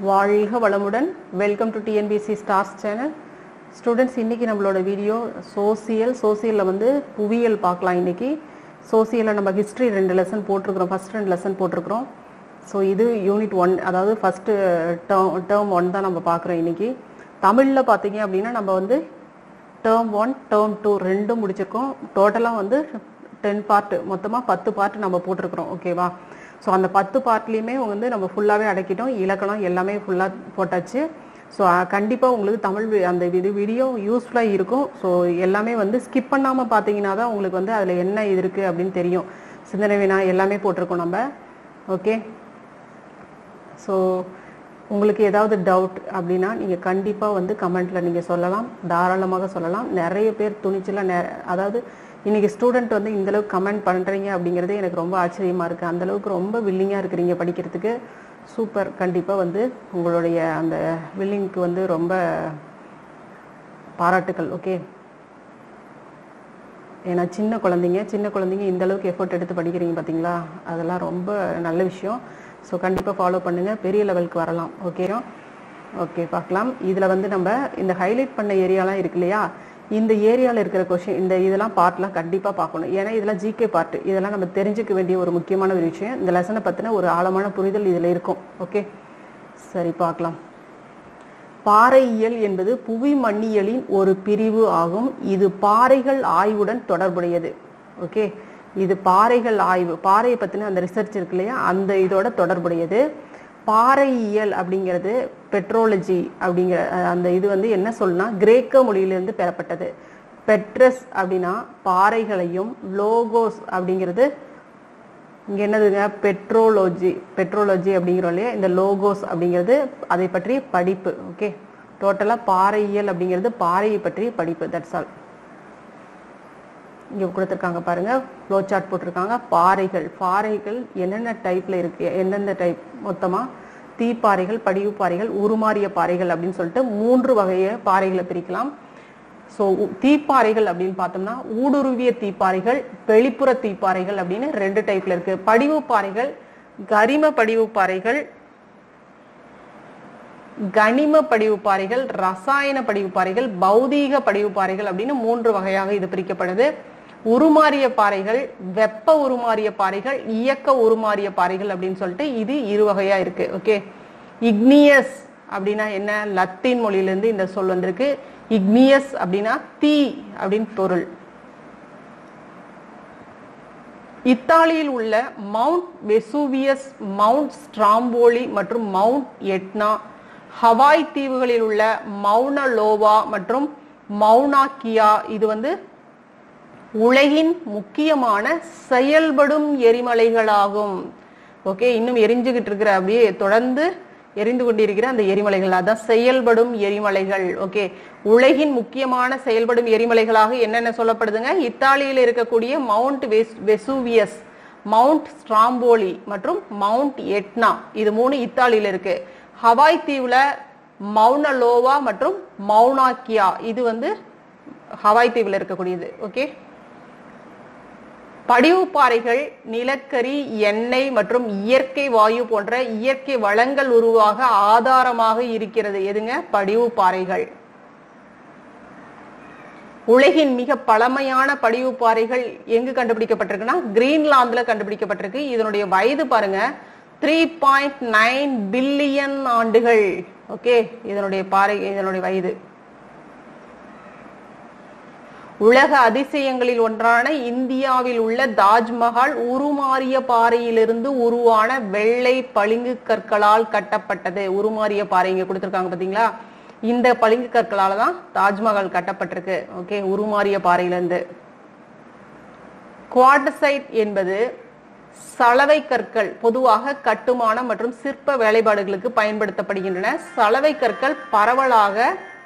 வாழ்க வளமுடன் welcome to TNPSC stars channel students இன்னைக்கு நம்மளோட வீடியோ சோசியல் சோசியலில் வந்து புவியியல் பார்க்கலாம் இன்னைக்கு சோசியலில் நம்ம ஹிஸ்ட்ரி ரெண்டு லெசன் போட்டிருக்கிறோம் ஃபர்ஸ்ட் ரெண்டு லெசன் போட்டிருக்கிறோம் ஸோ இது யூனிட் ஒன் அதாவது ஃபஸ்ட்டு டேர்ம் டேர்ம் ஒன் தான் நம்ம பார்க்குறோம் இன்னைக்கு தமிழில் பார்த்தீங்க அப்படின்னா நம்ம வந்து டேர்ம் ஒன் டேர்ம் டூ ரெண்டும் முடிச்சிருக்கோம் டோட்டலாக வந்து டென் பார்ட் மொத்தமாக பத்து பார்ட் நம்ம போட்டிருக்கிறோம் ஓகேவா ஸோ அந்த பத்து பார்ட்லேயுமே வந்து நம்ம ஃபுல்லாகவே அடக்கிட்டோம் இலக்கணம் எல்லாமே ஃபுல்லாக போட்டாச்சு ஸோ கண்டிப்பாக உங்களுக்கு தமிழ் வி- அந்த இது வீடியோ யூஸ்ஃபுல்லாக இருக்கும் ஸோ எல்லாமே வந்து ஸ்கிப் பண்ணாமல் பார்த்தீங்கன்னா தான் உங்களுக்கு வந்து அதில் என்ன இது இருக்குது அப்படின்னு தெரியும் சிந்தனை வினா எல்லாமே போட்டிருக்கோம் நம்ம ஓகே ஸோ உங்களுக்கு ஏதாவது டவுட் அப்படின்னா நீங்கள் கண்டிப்பாக வந்து கமெண்ட்டில் நீங்கள் சொல்லலாம் தாராளமாக சொல்லலாம் நிறைய பேர் துணிச்சலாக நெ அதாவது இன்னைக்கு ஸ்டூடெண்ட் வந்து இந்த அளவுக்கு கமெண்ட் பண்ணுறீங்க அப்படிங்கிறது எனக்கு ரொம்ப ஆச்சரியமாக இருக்குது அந்த அளவுக்கு ரொம்ப வில்லிங்காக இருக்கிறீங்க படிக்கிறதுக்கு சூப்பர் கண்டிப்பாக வந்து உங்களுடைய அந்த வில்லிங்க்கு வந்து ரொம்ப பாராட்டுக்கள் ஓகே ஏன்னா சின்ன குழந்தைங்க சின்ன குழந்தைங்க இந்த அளவுக்கு எஃபோர்ட் எடுத்து படிக்கிறீங்க பார்த்தீங்களா அதெல்லாம் ரொம்ப நல்ல விஷயம் ஸோ கண்டிப்பாக ஃபாலோ பண்ணுங்கள் பெரிய லெவலுக்கு வரலாம் ஓகே ஓகே பார்க்கலாம் இதில் வந்து நம்ம இந்த ஹைலைட் பண்ண ஏரியாலாம் இருக்கு இல்லையா இந்த ஏரியாவில் இருக்கிற கொஷின் இந்த இதெல்லாம் பார்ட்லாம் கண்டிப்பாக பார்க்கணும் ஏன்னா இதெல்லாம் ஜிகே பார்ட் இதெல்லாம் நம்ம தெரிஞ்சுக்க வேண்டிய ஒரு முக்கியமான ஒரு விஷயம் இந்த லெசனை பற்றின ஒரு ஆழமான புரிதல் இதில் இருக்கும் ஓகே சரி பார்க்கலாம் பாறையியல் என்பது புவி மண்ணியலின் ஒரு பிரிவு ஆகும் இது பாறைகள் ஆய்வுடன் தொடர்புடையது ஓகே இது பாறைகள் ஆய்வு பாறையை பத்தின அந்த ரிசர்ச் இருக்கு இல்லையா அந்த இதோட தொடர்புடையது பாறையியல் அப்படிங்கிறது பெட்ரோலஜி அப்படிங்கிற அஹ், அந்த இது வந்து என்ன சொல்லுனா கிரேக்க மொழியிலிருந்து பெறப்பட்டது பெட்ரஸ் அப்படின்னா பாறைகளையும் லோகோஸ் அப்படிங்கிறது இங்க என்னதுங்க பெட்ரோலஜி பெட்ரோலஜி அப்படிங்கிறோம் இல்லையா இந்த லோகோஸ் அப்படிங்கிறது அதை பற்றிய படிப்பு ஓகே டோட்டலா பாறையியல் அப்படிங்கிறது பாறையை பற்றிய படிப்பு தட்ஸ் ஆல் இங்க கொடுத்துருக்காங்க பாருங்க ஃப்ளோ சார்ட் போட்டிருக்காங்க பாறைகள் பாறைகள் என்னென்ன டைப்ல இருக்கு எந்தெந்த டைப் மொத்தமா தீப்பாறைகள் படிவு பாறைகள் உருமாறிய பாறைகள் அப்படின்னு சொல்லிட்டு மூன்று வகைய பாறைகளை பிரிக்கலாம் ஸோ தீப்பாறைகள் அப்படின்னு பார்த்தோம்னா ஊடுருவிய தீப்பாறைகள் வெளிப்புற தீப்பாறைகள் அப்படின்னு ரெண்டு டைப்ல இருக்கு படிவு பாறைகள் கரிம படிவு பாறைகள் கனிம படிவு பாறைகள் ரசாயன படிவு பாறைகள் பௌதீக படிவு பாறைகள் அப்படின்னு மூன்று வகையாக இது பிரிக்கப்படுது உருமாறிய பாறைகள் வெப்ப உருமாறிய பாறைகள் இயக்க உருமாறிய பாறைகள் அப்படின்னு சொல்லிட்டு இது இரு வகையா இருக்கு ஓகே இக்னியஸ் அப்படின்னா என்ன லத்தீன் மொழியிலிருந்து இந்த சொல் வந்திருக்கு இக்னியஸ் அப்படின்னா தீ அப்படின்னு பொருள் இத்தாலியில் உள்ள மவுண்ட் வெசூவியஸ் மவுண்ட் ஸ்ட்ராம்போலி மற்றும் மவுண்ட் எட்னா ஹவாய் தீவுகளில் உள்ள மவுன லோவா மற்றும் மவுனாக்கியா இது வந்து உலகின் முக்கியமான செயல்படும் எரிமலைகளாகும் ஓகே இன்னும் எரிஞ்சுகிட்டு இருக்கிற அப்படியே தொடர்ந்து எரிந்து கொண்டிருக்கிற அந்த எரிமலைகள் அதான் செயல்படும் எரிமலைகள் ஓகே உலகின் முக்கியமான செயல்படும் எரிமலைகளாக என்னென்ன சொல்லப்படுதுங்க இத்தாலியில் இருக்கக்கூடிய மவுண்ட் வெஸ் வெசூவியஸ் மவுண்ட் ஸ்ட்ராம்போலி மற்றும் மவுண்ட் எட்னா இது மூணு இத்தாலியில இருக்கு ஹவாய் தீவுல மவுனலோவா மற்றும் மவுனாக்கியா இது வந்து ஹவாய் தீவுல இருக்கக்கூடியது ஓகே படிவு பாறைகள் நிலக்கரி எண்ணெய் மற்றும் இயற்கை வாயு போன்ற இயற்கை வளங்கள் உருவாக ஆதாரமாக இருக்கிறது எதுங்க படிவு பாறைகள் உலகின் மிக பழமையான படிவு பாறைகள் எங்கு கண்டுபிடிக்கப்பட்டிருக்குன்னா கிரீன்லாந்துல கண்டுபிடிக்கப்பட்டிருக்கு இதனுடைய வயது பாருங்க த்ரீ பாயிண்ட் நைன் பில்லியன் ஆண்டுகள் ஓகே இதனுடைய பாறை இதனுடைய வயது உலக அதிசயங்களில் ஒன்றான இந்தியாவில் உள்ள தாஜ்மஹால் உருமாறிய பாறையிலிருந்து உருவான வெள்ளை பளிங்கு கற்களால் கட்டப்பட்டது உருமாறிய பாறை இங்க கொடுத்திருக்காங்க பாத்தீங்களா இந்த பளிங்கு கற்களால தான் தாஜ்மஹால் கட்டப்பட்டிருக்கு ஓகே உருமாறிய பாறையிலிருந்து குவார்டசைட் என்பது சலவை கற்கள் பொதுவாக கட்டுமானம் மற்றும் சிற்ப வேலைப்பாடுகளுக்கு பயன்படுத்தப்படுகின்றன சலவை கற்கள் பரவலாக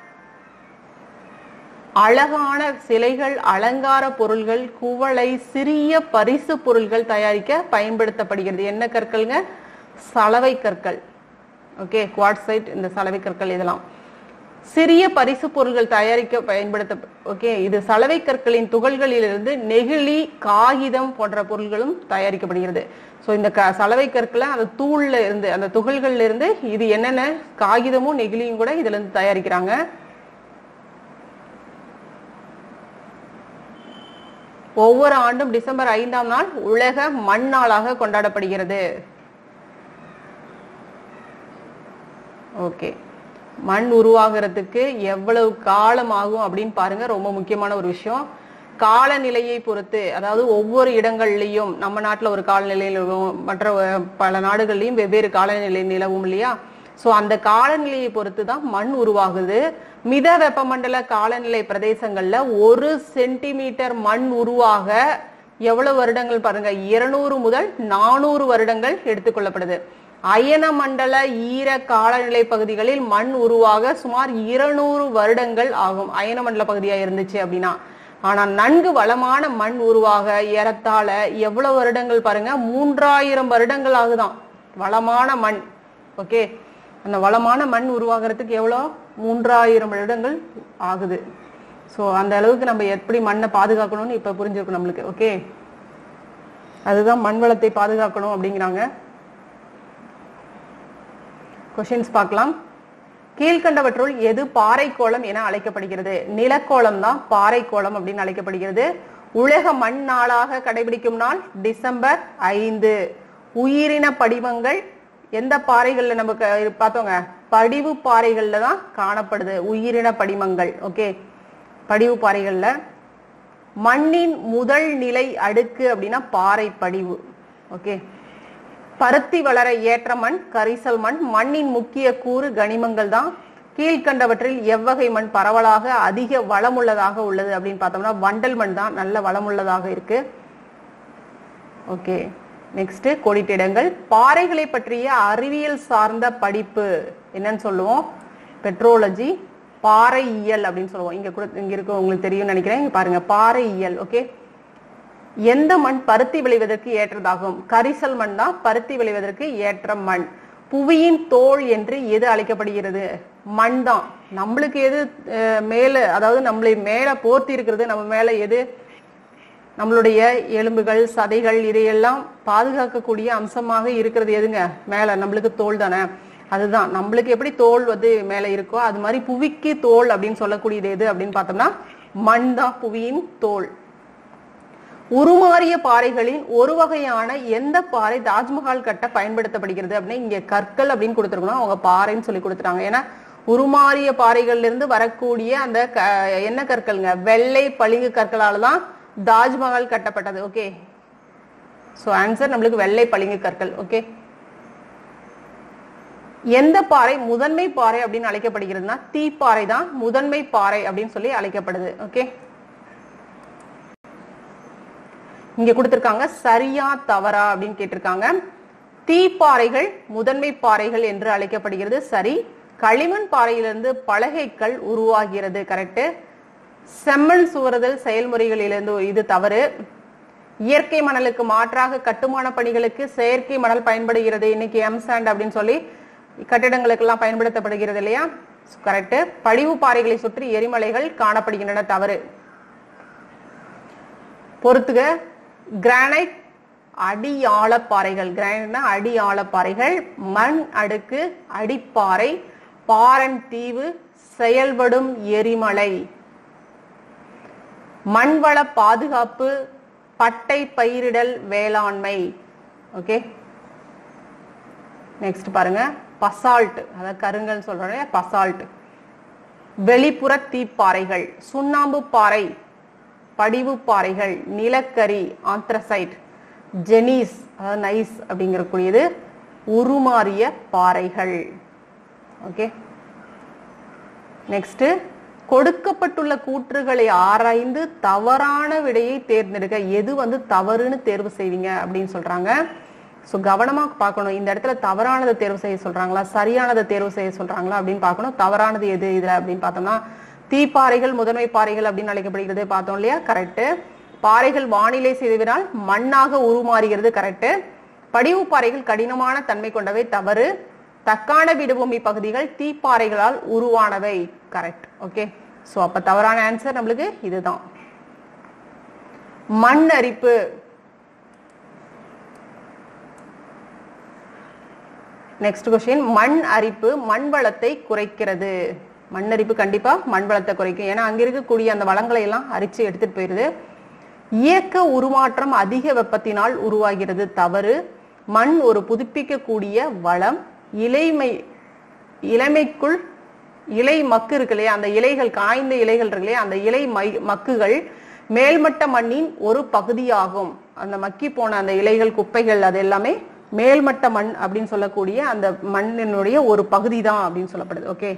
அழகான சிலைகள் அலங்கார பொருள்கள் குவளை சிறிய பரிசு பொருள்கள் தயாரிக்க பயன்படுத்தப்படுகிறது என்ன கற்கள்ங்க சலவை கற்கள் ஓகே குவாட்சைட் இந்த சலவை கற்கள் இதெல்லாம் சிறிய பரிசு பொருட்கள் தயாரிக்க பயன்படுத்த ஓகே இது சலவை கற்களின் துகள்களிலிருந்து நெகிழி காகிதம் போன்ற பொருட்களும் தயாரிக்கப்படுகிறது ஸோ இந்த க சலவை கற்களை அந்த தூள்ல இருந்து அந்த துகள்கள்ல இருந்து இது என்னென்ன காகிதமும் நெகிழியும் கூட இதுல இருந்து தயாரிக்கிறாங்க ஒவ்வொரு ஆண்டும் டிசம்பர் ஐந்தாம் நாள் உலக மண் நாளாக கொண்டாடப்படுகிறது ஓகே மண் உருவாகிறதுக்கு எவ்வளவு காலம் ஆகும் அப்படின்னு பாருங்க ரொம்ப முக்கியமான ஒரு விஷயம் காலநிலையை பொறுத்து அதாவது ஒவ்வொரு இடங்கள்லயும் நம்ம நாட்டுல ஒரு காலநிலையிலும் மற்ற அஹ், பல நாடுகள்லயும் வெவ்வேறு காலநிலை நிலவும் இல்லையா சோ அந்த காலநிலையை பொறுத்து தான் மண் உருவாகுது மித வெப்பமண்டல காலநிலை பிரதேசங்கள்ல ஒரு சென்டிமீட்டர் மண் உருவாக எவ்வளவு வருடங்கள் பாருங்க இருநூறு முதல் நானூறு வருடங்கள் எடுத்துக்கொள்ளப்படுது அயன மண்டல ஈர காலநிலை பகுதிகளில் மண் உருவாக சுமார் இருநூறு வருடங்கள் ஆகும் அயன மண்டல பகுதியா இருந்துச்சு அப்படின்னா ஆனா நன்கு வளமான மண் உருவாக ஏறத்தாழ எவ்வளவு வருடங்கள் பாருங்க மூன்றாயிரம் வருடங்கள் ஆகுதாம் வளமான மண் ஓகே அந்த வளமான மண் உருவாகிறதுக்கு எவ்வளோ மூன்றாயிரம் வருடங்கள் ஆகுது ஸோ அந்த அளவுக்கு நம்ம எப்படி மண்ணை பாதுகாக்கணும்னு இப்போ புரிஞ்சிருக்கும் நம்மளுக்கு ஓகே அதுதான் மண் வளத்தை பாதுகாக்கணும் அப்படிங்கிறாங்க கொஷின்ஸ் பார்க்கலாம் கீழ்கண்டவற்றுள் எது பாறைக்கோளம் என அழைக்கப்படுகிறது நிலக்கோளம் தான் பாறைக்கோளம் அப்படின்னு அழைக்கப்படுகிறது உலக மண் நாளாக கடைபிடிக்கும் நாள் டிசம்பர் ஐந்து உயிரின படிவங்கள் எந்த பாறைகள்ல நம்ம க- பார்த்தோங்க படிவு பாறைகள்ல தான் காணப்படுது உயிரின படிமங்கள் ஓகே படிவு பாறைகள்ல மண்ணின் முதல் நிலை அடுக்கு அப்படின்னா பாறை படிவு ஓகே பருத்தி வளர ஏற்ற மண் கரிசல் மண் மண்ணின் முக்கிய கூறு கனிமங்கள் தான் கீழ்கண்டவற்றில் எவ்வகை மண் பரவலாக அதிக வளமுள்ளதாக உள்ளது அப்படின்னு பார்த்தோம்னா வண்டல் மண் தான் நல்ல வளமுள்ளதாக இருக்கு ஓகே நெக்ஸ்ட் கோடிட்டிடங்கள் பாறைகளை பற்றிய அறிவியல் சார்ந்த படிப்பு என்னன்னு சொல்லுவோம் பெட்ரோலஜி பாறையியல் அப்படின்னு சொல்லுவோம் இங்க கூட இங்க இருக்க உங்களுக்கு தெரியும் நினைக்கிறேன் இங்க பாருங்க பாறையியல் ஓகே எந்த மண் பருத்தி விளைவதற்கு ஏற்றதாகும் கரிசல் மண் தான் பருத்தி விளைவதற்கு ஏற்ற மண் புவியின் தோல் என்று எது அழைக்கப்படுகிறது மண் தான் நம்மளுக்கு எது அஹ், மேல அதாவது நம்மளை மேல போர்த்தி இருக்கிறது நம்ம மேல எது நம்மளுடைய எலும்புகள் சதைகள் இதையெல்லாம் பாதுகாக்கக்கூடிய அம்சமாக இருக்கிறது எதுங்க மேல நம்மளுக்கு தோல் தானே அதுதான் நம்மளுக்கு எப்படி தோல் வந்து மேல இருக்கோ அது மாதிரி புவிக்கு தோல் அப்படின்னு சொல்லக்கூடியது எது அப்படின்னு பார்த்தோம்னா மண் தான் புவியின் தோல் உருமாறிய பாறைகளின் ஒரு வகையான எந்த பாறை தாஜ்மஹால் கட்ட பயன்படுத்தப்படுகிறது அப்படின்னு இங்க கற்கள் அப்படின்னு கொடுத்துருக்கணும் அவங்க பாறைன்னு சொல்லி கொடுத்துட்டாங்க ஏன்னா உருமாறிய பாறைகள்ல இருந்து வரக்கூடிய அந்த க- என்ன கற்கள்ங்க வெள்ளை பளிங்கு கற்களால தான் தாஜ்மஹால் கட்டப்பட்டது ஓகே சோ ஆன்சர் நம்மளுக்கு வெள்ளை பளிங்கு கற்கள் ஓகே எந்த பாறை முதன்மை பாறை அப்படின்னு அழைக்கப்படுகிறதுனா தீப்பாறை தான் முதன்மை பாறை அப்படின்னு சொல்லி அழைக்கப்படுது ஓகே இங்க கொடுத்திருக்காங்க சரியா தவறா அப்படின்னு கேட்டிருக்காங்க தீப்பாறைகள் முதன்மை பாறைகள் என்று அழைக்கப்படுகிறது சரி களிமண் பாறையிலிருந்து பலகைக்கல் உருவாகிறது கரெக்ட் செம்மண் சுவறுதல் செயல்முறைகளிலிருந்து இது தவறு இயற்கை மணலுக்கு மாற்றாக கட்டுமான பணிகளுக்கு செயற்கை மணல் பயன்படுகிறது இன்னைக்கு எம்சாண்ட் அப்படின்னு சொல்லி கட்டிடங்களுக்கெல்லாம் பயன்படுத்தப்படுகிறது இல்லையா கரெக்ட் படிவு பாறைகளை சுற்றி எரிமலைகள் காணப்படுகின்றன தவறு பொறுத்துக கிரானைட் அடி ஆழப்பாறைகள் கிரானைட்னா அடி ஆழப்பாறைகள் மண் அடுக்கு அடிப்பாறை பாரன் தீவு செயல்படும் எரிமலை மண்வள பாதுகாப்பு பட்டை பயிரிடல் வேளாண்மை ஓகே நெக்ஸ்ட் பாருங்க பசால்ட் அதாவது கருங்கல் சொல்றோம் பசால்ட் வெளிப்புற தீப்பாறைகள் சுண்ணாம்பு பாறை படிவு பாறைகள் நிலக்கரி ஆந்த்ரசைட் ஜெனீஸ் அதாவது நைஸ் அப்படிங்கக்கூடியது உருமாறிய பாறைகள் ஓகே நெக்ஸ்ட் கொடுக்கப்பட்டுள்ள கூற்றுகளை ஆராய்ந்து தவறான விடையை தேர்ந்தெடுக்க எது வந்து தவறுன்னு தேர்வு செய்வீங்க அப்படின்னு சொல்றாங்க ஸோ கவனமா பார்க்கணும் இந்த இடத்துல தவறானதை தேர்வு செய்ய சொல்றாங்களா சரியானதை தேர்வு செய்ய சொல்றாங்களா அப்படின்னு பார்க்கணும் தவறானது எது இதுல அப்படின்னு பார்த்தோம்னா தீப்பாறைகள் முதன்மை பாறைகள் அப்படின்னு அழைக்கப்படுகிறது பார்த்தோம் இல்லையா கரெக்ட் பாறைகள் வானிலை சிதைவினால் மண்ணாக உருமாறுகிறது கரெக்ட் படிவு பாறைகள் கடினமான தன்மை கொண்டவை தவறு தக்கான பீடபூமி பகுதிகள் தீப்பாறைகளால் உருவானவை கரெக்ட் ஓகே ஸோ அப்ப தவறான ஆன்சர் நம்மளுக்கு இதுதான் மண் அரிப்பு நெக்ஸ்ட் கொஸ்டின் மண் அரிப்பு மண் வளத்தை குறைக்கிறது மண் அரிப்பு கண்டிப்பா மண் வளத்தை குறைக்கும் ஏன்னா அங்க இருக்கக்கூடிய அந்த வளங்களை எல்லாம் அரிச்சு எடுத்துட்டு போயிருது இயக்க உருமாற்றம் அதிக வெப்பத்தினால் உருவாகிறது தவறு மண் ஒரு புதுப்பிக்கக்கூடிய வளம் இலைமை இளமைக்குள் இலை மக்கு இருக்கு இல்லையா அந்த இலைகள் காய்ந்த இலைகள் இருக்கு இல்லையா அந்த இலை மை மக்குகள் மேல்மட்ட மண்ணின் ஒரு பகுதியாகும் அந்த மக்கி போன அந்த இலைகள் குப்பைகள் அது எல்லாமே மேல்மட்ட மண் அப்படின்னு சொல்லக்கூடிய அந்த மண்ணினுடைய ஒரு பகுதி தான் அப்படின்னு சொல்லப்படுது ஓகே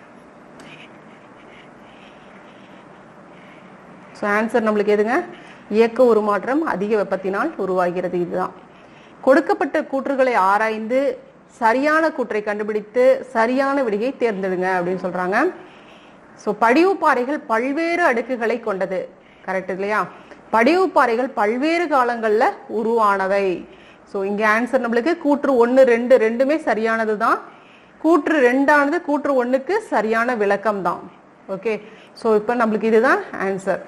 ஸோ ஆன்சர் நம்மளுக்கு எதுங்க இயக்க உருமாற்றம் அதிக வெப்பத்தினால் உருவாகிறது இதுதான் கொடுக்கப்பட்ட கூற்றுகளை ஆராய்ந்து சரியான கூற்றை கண்டுபிடித்து சரியான விடையை தேர்ந்தெடுங்க அப்படின்னு சொல்றாங்க ஸோ படிவு பாறைகள் பல்வேறு அடுக்குகளை கொண்டது கரெக்ட் இல்லையா படிவு பாறைகள் பல்வேறு காலங்கள்ல உருவானவை ஸோ இங்க ஆன்சர் நம்மளுக்கு கூற்று ஒன்று ரெண்டு ரெண்டுமே சரியானது தான் கூற்று ரெண்டானது கூற்று ஒண்ணுக்கு சரியான விளக்கம் தான் ஓகே ஸோ இப்போ நம்மளுக்கு இதுதான் ஆன்சர்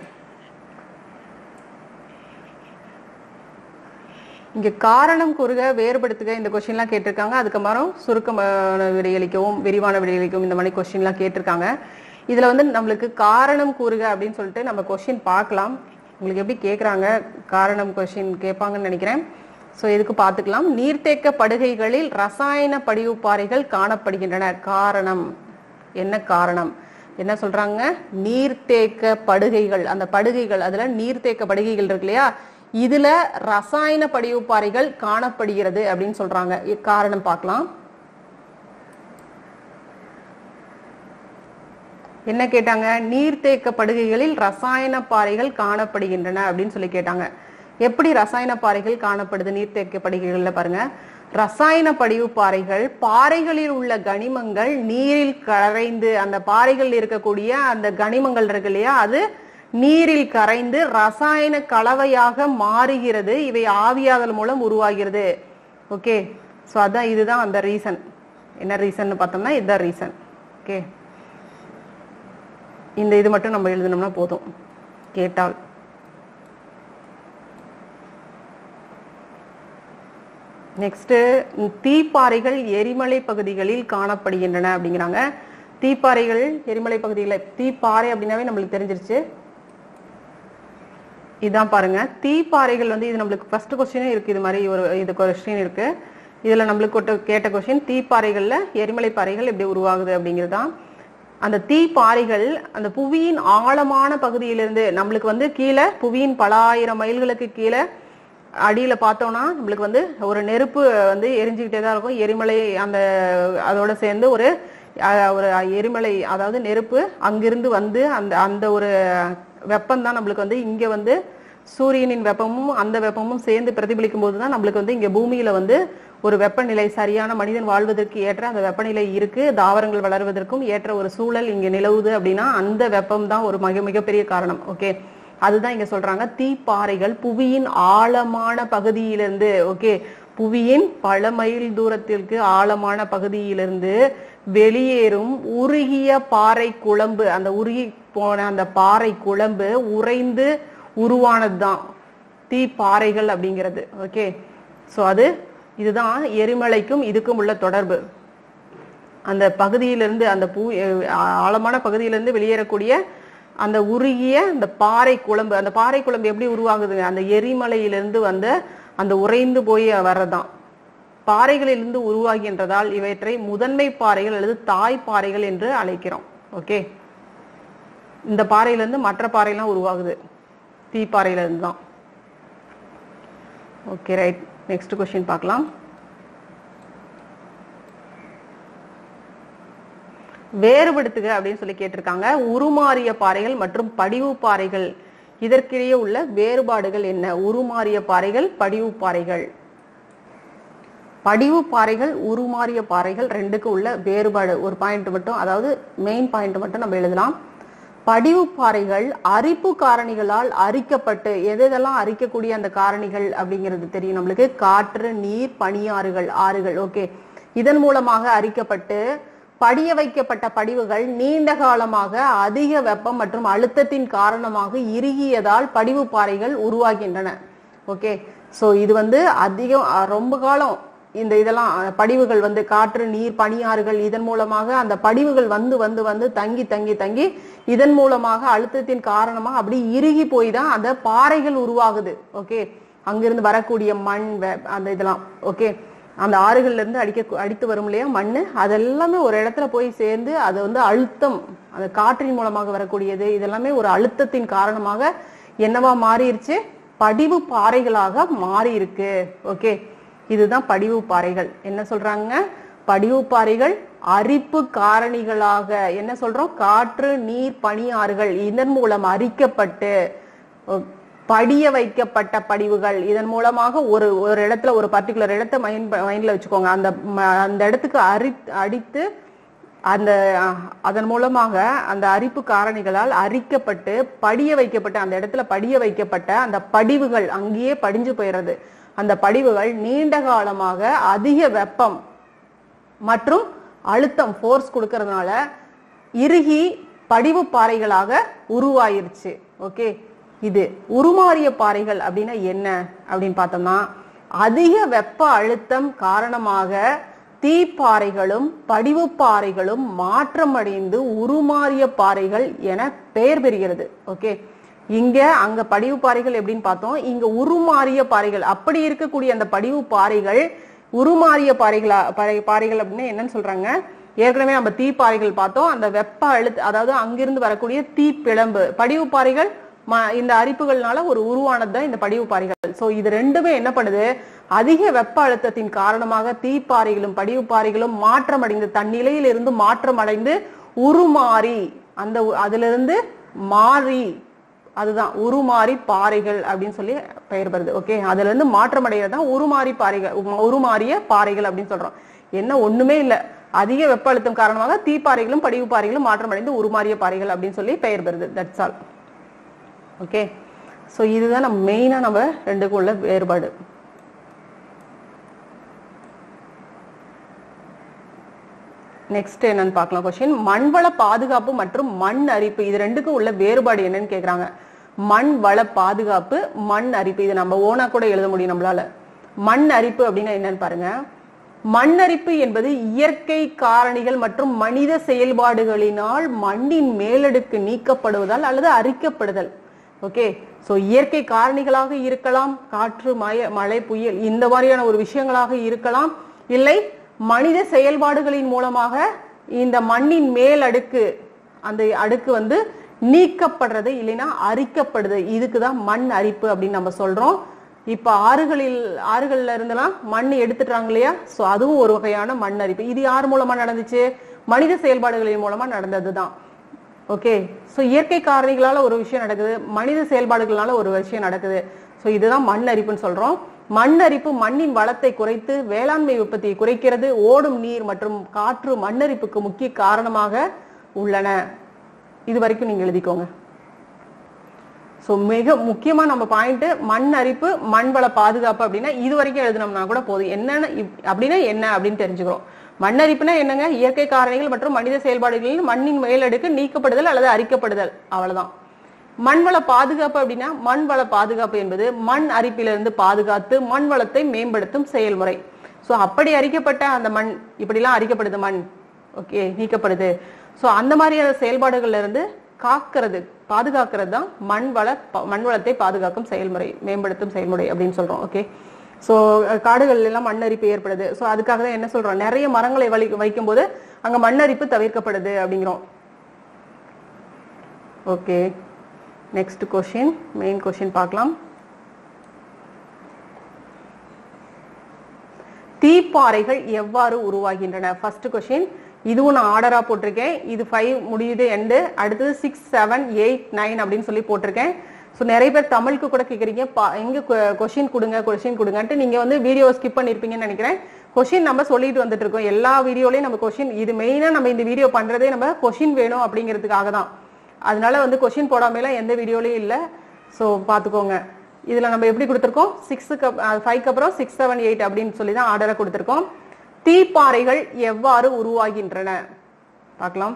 இங்க காரணம் கூறுக வேறுபடுத்துக இந்த கொஸ்டின்லாம் கேட்டிருக்காங்க அதுக்கப்புறம் சுருக்கமான விடையளிக்கவும் விரிவான விடையளிக்கவும் இந்த மாதிரி கொஸ்டின்லாம் கேட்டிருக்காங்க இதுல வந்து நம்மளுக்கு காரணம் கூறுக அப்படின்னு சொல்லிட்டு நம்ம கொஸ்டின் பார்க்கலாம் உங்களுக்கு எப்படி கேட்குறாங்க காரணம் கொஸ்டின் கேட்பாங்கன்னு நினைக்கிறேன் ஸோ இதுக்கு பார்த்துக்கலாம் நீர்த்தேக்க படுகைகளில் ரசாயன படிவு பாறைகள் காணப்படுகின்றன காரணம் என்ன காரணம் என்ன சொல்றாங்க நீர்த்தேக்க படுகைகள் அந்த படுகைகள் அதுல நீர்த்தேக்க படுகைகள் இருக்கு இல்லையா இதுல ரசாயன படிவு பாறைகள் காணப்படுகிறது அப்படின்னு சொல்றாங்க இ- காரணம் பார்க்கலாம் என்ன கேட்டாங்க நீர்த்தேக்க படுகைகளில் ரசாயன பாறைகள் காணப்படுகின்றன அப்படின்னு சொல்லி கேட்டாங்க எப்படி ரசாயன பாறைகள் காணப்படுது நீர்த்தேக்க படுகைகள்ல பாருங்க ரசாயன படிவு பாறைகள் பாறைகளில் உள்ள கனிமங்கள் நீரில் கரைந்து அந்த பாறைகளில் இருக்கக்கூடிய அந்த கனிமங்கள் இருக்கு இல்லையா அது நீரில் கரைந்து ரசாயன கலவையாக மாறுகிறது இவை ஆவியாதல் மூலம் உருவாகிறது ஓகே ஸோ அதான் இதுதான் அந்த ரீசன் என்ன ரீசன் பார்த்தோம்னா இதுதான் ரீசன் ஓகே இந்த இது மட்டும் நம்ம எழுதணும்னா போதும் கேட்டால் நெக்ஸ்ட் தீப்பாறைகள் எரிமலை பகுதிகளில் காணப்படுகின்றன அப்படிங்கிறாங்க தீப்பாறைகள் எரிமலை பகுதிகளில் தீப்பாறை அப்படின்னாவே நம்மளுக்கு தெரிஞ்சிருச்சு இதான் பாருங்க தீப்பாறைகள் வந்து இது நம்மளுக்கு ஃபர்ஸ்ட் கொஸ்டினே இருக்கு இது மாதிரி ஒரு இது கொஸ்டின் இருக்கு இதுல நம்மளுக்கு ஒரு கேட்ட கொஸ்டின் தீப்பாறைகள்ல எரிமலை பாறைகள் எப்படி உருவாகுது அப்படிங்கிறது தான் அந்த தீப்பாறைகள் அந்த புவியின் ஆழமான பகுதியிலிருந்து நம்மளுக்கு வந்து கீழே புவியின் பல ஆயிரம் மைல்களுக்கு கீழே அடியில பார்த்தோம்னா நம்மளுக்கு வந்து ஒரு நெருப்பு வந்து எரிஞ்சுக்கிட்டே தான் இருக்கும் எரிமலை அந்த அதோட சேர்ந்து ஒரு அஹ், ஒரு எரிமலை அதாவது நெருப்பு அங்கிருந்து வந்து அந்த அந்த ஒரு வெப்பம் தான் நம்மளுக்கு வந்து இங்க வந்து சூரியனின் வெப்பமும் அந்த வெப்பமும் சேர்ந்து பிரதிபலிக்கும் போது தான் நம்மளுக்கு வந்து இங்க பூமியில வந்து ஒரு வெப்பநிலை சரியான மனிதன் வாழ்வதற்கு ஏற்ற அந்த வெப்பநிலை இருக்கு தாவரங்கள் வளர்வதற்கும் ஏற்ற ஒரு சூழல் இங்க நிலவுது அப்படின்னா அந்த வெப்பம் தான் ஒரு மிக மிகப்பெரிய காரணம் ஓகே அதுதான் இங்க சொல்றாங்க தீப்பாறைகள் புவியின் ஆழமான பகுதியிலிருந்து ஓகே புவியின் பல மைல் தூரத்திற்கு ஆழமான பகுதியிலிருந்து வெளியேறும் உருகிய பாறை குழம்பு அந்த உருகி போன அந்த பாறை குழம்பு உறைந்து உருவானதுதான் தீப்பாறைகள் அப்படிங்கிறது ஓகே சோ அது இதுதான் எரிமலைக்கும் இதுக்கும் உள்ள தொடர்பு அந்த பகுதியிலிருந்து அந்த பூ அஹ் ஆழமான பகுதியிலிருந்து வெளியேறக்கூடிய அந்த உருகிய அந்த பாறை குழம்பு அந்த பாறை குழம்பு எப்படி உருவாகுதுங்க அந்த எரிமலையிலிருந்து வந்த அந்த உறைந்து போய் வர்றதுதான் பாறைகளிலிருந்து உருவாகின்றதால் இவற்றை முதன்மை பாறைகள் அல்லது தாய் பாறைகள் என்று அழைக்கிறோம் ஓகே இந்த பாறையிலிருந்து மற்ற பாறையெல்லாம் உருவாகுது தீப்பாறையில இருந்து தான் ஓகே ரைட் நெக்ஸ்ட் கொஸ்டின் பார்க்கலாம் வேறுபடுத்துக அப்படின்னு சொல்லி கேட்டிருக்காங்க உருமாறிய பாறைகள் மற்றும் படிவு பாறைகள் இதற்கிடையே உள்ள வேறுபாடுகள் என்ன உருமாறிய பாறைகள் படிவு பாறைகள் படிவு பாறைகள் உருமாறிய பாறைகள் ரெண்டுக்கு உள்ள வேறுபாடு ஒரு பாயிண்ட் மட்டும் அதாவது மெயின் பாயிண்ட் மட்டும் நம்ம எழுதலாம் படிவு பாறைகள் அரிப்பு காரணிகளால் அரிக்கப்பட்டு எது எதெல்லாம் அரிக்கக்கூடிய அந்த காரணிகள் அப்படிங்கிறது தெரியும் நம்மளுக்கு காற்று நீர் பனியாறுகள் ஆறுகள் ஓகே இதன் மூலமாக அரிக்கப்பட்டு படிய வைக்கப்பட்ட படிவுகள் நீண்ட காலமாக அதிக வெப்பம் மற்றும் அழுத்தத்தின் காரணமாக இறுகியதால் படிவு பாறைகள் உருவாகின்றன ஓகே சோ இது வந்து அதிகம் அஹ், ரொம்ப காலம் இந்த இதெல்லாம் அஹ், படிவுகள் வந்து காற்று நீர் பனியாறுகள் இதன் மூலமாக அந்த படிவுகள் வந்து வந்து வந்து தங்கி தங்கி தங்கி இதன் மூலமாக அழுத்தத்தின் காரணமாக அப்படி இறுகி போய் தான் அந்த பாறைகள் உருவாகுது ஓகே அங்கிருந்து வரக்கூடிய மண் வெ- அந்த இதெல்லாம் ஓகே அந்த ஆறுகள்ல இருந்து அடிக்க அடித்து வரும் இல்லையா மண்ணு அதெல்லாமே ஒரு இடத்துல போய் சேர்ந்து அது வந்து அழுத்தம் அந்த காற்றின் மூலமாக வரக்கூடியது இதெல்லாமே ஒரு அழுத்தத்தின் காரணமாக என்னவா மாறிடுச்சு படிவு பாறைகளாக மாறி இருக்கு ஓகே இதுதான் படிவு பாறைகள் என்ன சொல்றாங்க படிவு பாறைகள் அரிப்பு காரணிகளாக என்ன சொல்றோம் காற்று நீர் பனி ஆறுகள் இதன் மூலம் அரிக்கப்பட்டு ஒ- படிய வைக்கப்பட்ட படிவுகள் இதன் மூலமாக ஒரு ஒரு இடத்துல ஒரு பர்டிகுலர் இடத்த மைண்ட் மைண்ட்ல வச்சுக்கோங்க அந்த ம- அந்த இடத்துக்கு அரி அடித்து அந்த அஹ், அதன் மூலமாக அந்த அரிப்பு காரணிகளால் அரிக்கப்பட்டு படிய வைக்கப்பட்ட அந்த இடத்துல படிய வைக்கப்பட்ட அந்த படிவுகள் அங்கேயே படிஞ்சு போயிடுறது அந்த படிவுகள் நீண்ட காலமாக அதிக வெப்பம் மற்றும் அழுத்தம் ஃபோர்ஸ் கொடுக்கறதுனால இறுகி படிவு பாறைகளாக உருவாயிருச்சு ஓகே இது உருமாறிய பாறைகள் அப்படின்னா என்ன அப்படின்னு பார்த்தோம்னா அதிக வெப்ப அழுத்தம் காரணமாக தீப்பாறைகளும் படிவு பாறைகளும் மாற்றமடைந்து உருமாறிய பாறைகள் என பெயர் பெறுகிறது ஓகே இங்க அங்க படிவு பாறைகள் எப்படின்னு பார்த்தோம் இங்க உருமாறிய பாறைகள் அப்படி இருக்கக்கூடிய அந்த படிவு பாறைகள் உருமாறிய பாறைகளா பாறை- பாறைகள் அப்படின்னு என்னன்னு சொல்றாங்க ஏற்கனவே நம்ம தீப்பாறைகள் பார்த்தோம் அந்த வெப்ப அழுத்த அதாவது அங்கிருந்து வரக்கூடிய தீப்பிழம்பு படிவு பாறைகள் ம- இந்த அரிப்புகள்னால ஒரு உருவானது தான் இந்த படிவு பாறைகள் சோ இது ரெண்டுமே என்ன பண்ணுது அதிக வெப்ப அழுத்தத்தின் காரணமாக தீப்பாறைகளும் படிவு பாறைகளும் மாற்றமடைந்து தன்னிலையிலிருந்து மாற்றமடைந்து உருமாறி அந்த உ- அதிலிருந்து மாறி அதுதான் உருமாறி பாறைகள் அப்படின்னு சொல்லி பெயர் வருது ஓகே அதுல இருந்து மாற்றம் அடைகிறது தான் உருமாறி பாறைகள் உம், உருமாறிய பாறைகள் அப்படின்னு சொல்றோம் என்ன ஒண்ணுமே இல்ல அதிக வெப்ப அழுத்தம் காரணமாக தீப்பாறைகளும் படிவு பாறைகளும் மாற்றம் அடைந்து உருமாறிய பாறைகள் அப்படின்னு சொல்லி பெயர் வருது தட்ஸ் ஆல் ஓகே சோ இதுதான் நம்ம மெயினா நம்ம ரெண்டுக்கும் உள்ள வேறுபாடு நெக்ஸ்ட் என்னன்னு பார்க்கலாம் கொஸ்டின் மண்வள பாதுகாப்பு மற்றும் மண் அரிப்பு இது ரெண்டுக்கும் உள்ள வேறுபாடு என்னன்னு கேக்குறாங்க மண் வள பாதுகாப்பு மண் அரிப்பு இது நம்ம ஓனா கூட எழுத முடியும் நம்மளால மண் அரிப்பு அப்படின்னா என்னன்னு பாருங்க மண் அரிப்பு என்பது இயற்கை காரணிகள் மற்றும் மனித செயல்பாடுகளினால் மண்ணின் மேலடுக்கு நீக்கப்படுவதால் அல்லது அரிக்கப்படுதல் ஓகே சோ இயற்கை காரணிகளாக இருக்கலாம் காற்று மழை மழை புயல் இந்த மாதிரியான ஒரு விஷயங்களாக இருக்கலாம் இல்லை மனித செயல்பாடுகளின் மூலமாக இந்த மண்ணின் மேல் அடுக்கு அந்த அடுக்கு வந்து நீக்கப்படுறது இல்லைன்னா அரிக்கப்படுது இதுக்கு தான் மண் அரிப்பு அப்படின்னு நம்ம சொல்றோம் இப்ப ஆறுகளில் ஆறுகள்ல இருந்தெல்லாம் மண் எடுத்துட்டாங்க இல்லையா சோ அதுவும் ஒரு வகையான மண் அரிப்பு இது யார் மூலமா நடந்துச்சு மனித செயல்பாடுகளின் மூலமா நடந்ததுதான் ஓகே சோ இயற்கை காரணிகளால ஒரு விஷயம் நடக்குது மனித செயல்பாடுகளால ஒரு விஷயம் நடக்குது சோ இதுதான் மண் அரிப்புன்னு சொல்றோம் மண் அரிப்பு மண்ணின் வளத்தை குறைத்து வேளாண்மை உற்பத்தியை குறைக்கிறது ஓடும் நீர் மற்றும் காற்று மண்ணரிப்புக்கு முக்கிய காரணமாக உள்ளன இது வரைக்கும் நீங்க எழுதிக்கோங்க சோ மிக முக்கியமா நம்ம பாயிண்ட் மண் அரிப்பு மண் வள பாதுகாப்பு அப்படின்னா இது வரைக்கும் எழுதினோம்னா கூட போதும் என்னன்னு இப்- அப்படின்னா என்ன அப்படின்னு தெரிஞ்சுக்கிறோம் மண் அரிப்புனா என்னங்க இயற்கை காரணிகள் மற்றும் மனித செயல்பாடுகளில் மண்ணின் மேலடுக்கு நீக்கப்படுதல் அல்லது அரிக்கப்படுதல் அவ்வளவுதான் மண் வள பாதுகாப்பு அப்படின்னா மண் வள பாதுகாப்பு என்பது மண் அரிப்பிலிருந்து பாதுகாத்து மண் வளத்தை மேம்படுத்தும் செயல்முறை சோ அப்படி அரிக்கப்பட்ட அந்த மண் இப்படிலாம் அரிக்கப்படுது மண் ஓகே நீக்கப்படுது சோ அந்த மாதிரியான செயல்பாடுகள்ல இருந்து காக்கிறது பாதுகாக்கிறது தான் மண் வள ப- மண் வளத்தை பாதுகாக்கும் செயல்முறை மேம்படுத்தும் செயல்முறை அப்படின்னு சொல்றோம் ஓகே சோ காடுகள் எல்லாம் மண்ணரிப்பு ஏற்படுது சோ அதுக்காக தான் என்ன சொல்றோம் நிறைய மரங்களை வலி வைக்கும்போது அங்க மண்ணரிப்பு தவிர்க்கப்படுது அப்படிங்கிறோம் okay next question main question பார்க்கலாம் தீப்பாறைகள் எவ்வாறு உருவாகின்றன ஃபர்ஸ்ட் கொஷின் இதுவும் நான் ஆர்டரா போட்டிருக்கேன் இது ஃபைவ் முடியுது எண்டு அடுத்தது சிக்ஸ் செவன் எயிட் நைன் அப்படின்னு சொல்லி போட்டிருக்கேன் ஸோ நிறைய பேர் தமிழுக்கு கூட கேட்குறீங்க பா- எங்க கொஷின் கொடுங்க கொஷின் கொடுங்கன்ட்டு நீங்க வந்து வீடியோ ஸ்கிப் பண்ணிருப்பீங்கன்னு நினைக்கிறேன் கொஷின் நம்ம சொல்லிட்டு வந்துட்டு இருக்கோம் எல்லா வீடியோலயும் நம்ம கொஷின் இது மெயினா நம்ம இந்த வீடியோ பண்றதே நம்ம கொஷின் வேணும் அப்படிங்கிறதுக்காக தான் அதனால வந்து கொஷின் போடாமலாம் எந்த வீடியோலயும் இல்லை ஸோ பார்த்துக்கோங்க இதுல நம்ம எப்படி கொடுத்துருக்கோம் சிக்ஸுக்கு ஃபைவ்க்கு அப்புறம் சிக்ஸ் செவன் எயிட் அப்படின்னு சொல்லி தான் ஆர்டரை கொடுத்துருக்கோம் தீப்பாறைகள் எவ்வாறு உருவாகின்றன பார்க்கலாம்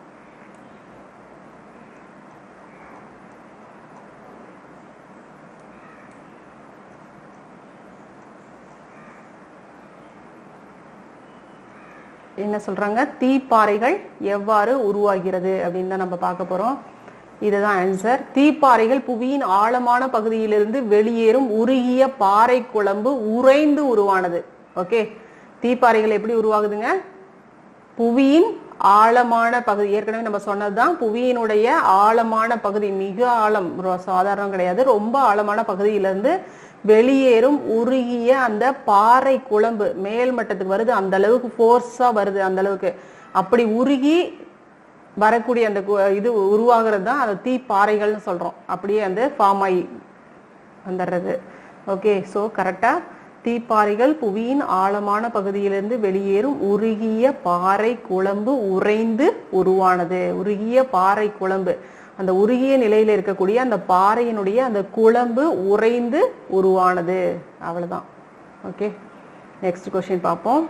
என்ன சொல்றாங்க தீப்பாறைகள் எவ்வாறு உருவாகிறது அப்படின்னு தான் நம்ம பார்க்க போறோம் இதுதான் ஆன்சர் தீப்பாறைகள் புவியின் ஆழமான பகுதியிலிருந்து வெளியேறும் உருகிய பாறை குழம்பு உறைந்து உருவானது ஓகே தீப்பாறைகள் எப்படி உருவாகுதுங்க புவியின் ஆழமான பகுதி ஏற்கனவே நம்ம சொன்னதுதான் புவியினுடைய ஆழமான பகுதி மிக ஆழம் ரொ- சாதாரணம் கிடையாது ரொம்ப ஆழமான பகுதியிலிருந்து வெளியேறும் உருகிய அந்த பாறை குழம்பு மேல் மட்டத்துக்கு வருது அந்த அளவுக்கு ஃபோர்ஸா வருது அந்த அளவுக்கு அப்படி உருகி வரக்கூடிய அந்த கு- இது உருவாகிறது தான் அந்த தீப்பாறைகள்னு சொல்றோம் அப்படியே அந்த ஃபார்ம் ஆகி வந்துடுறது ஓகே ஸோ கரெக்டா தீப்பாறைகள் புவியின் ஆழமான பகுதியிலிருந்து வெளியேறும் உருகிய பாறை குழம்பு உறைந்து உருவானது உருகிய பாறை குழம்பு அந்த உருகிய நிலையில இருக்கக்கூடிய அந்த பாறையினுடைய அந்த குழம்பு உறைந்து உருவானது அவ்வளவுதான் ஓகே நெக்ஸ்ட் கொஸ்டின் பார்ப்போம்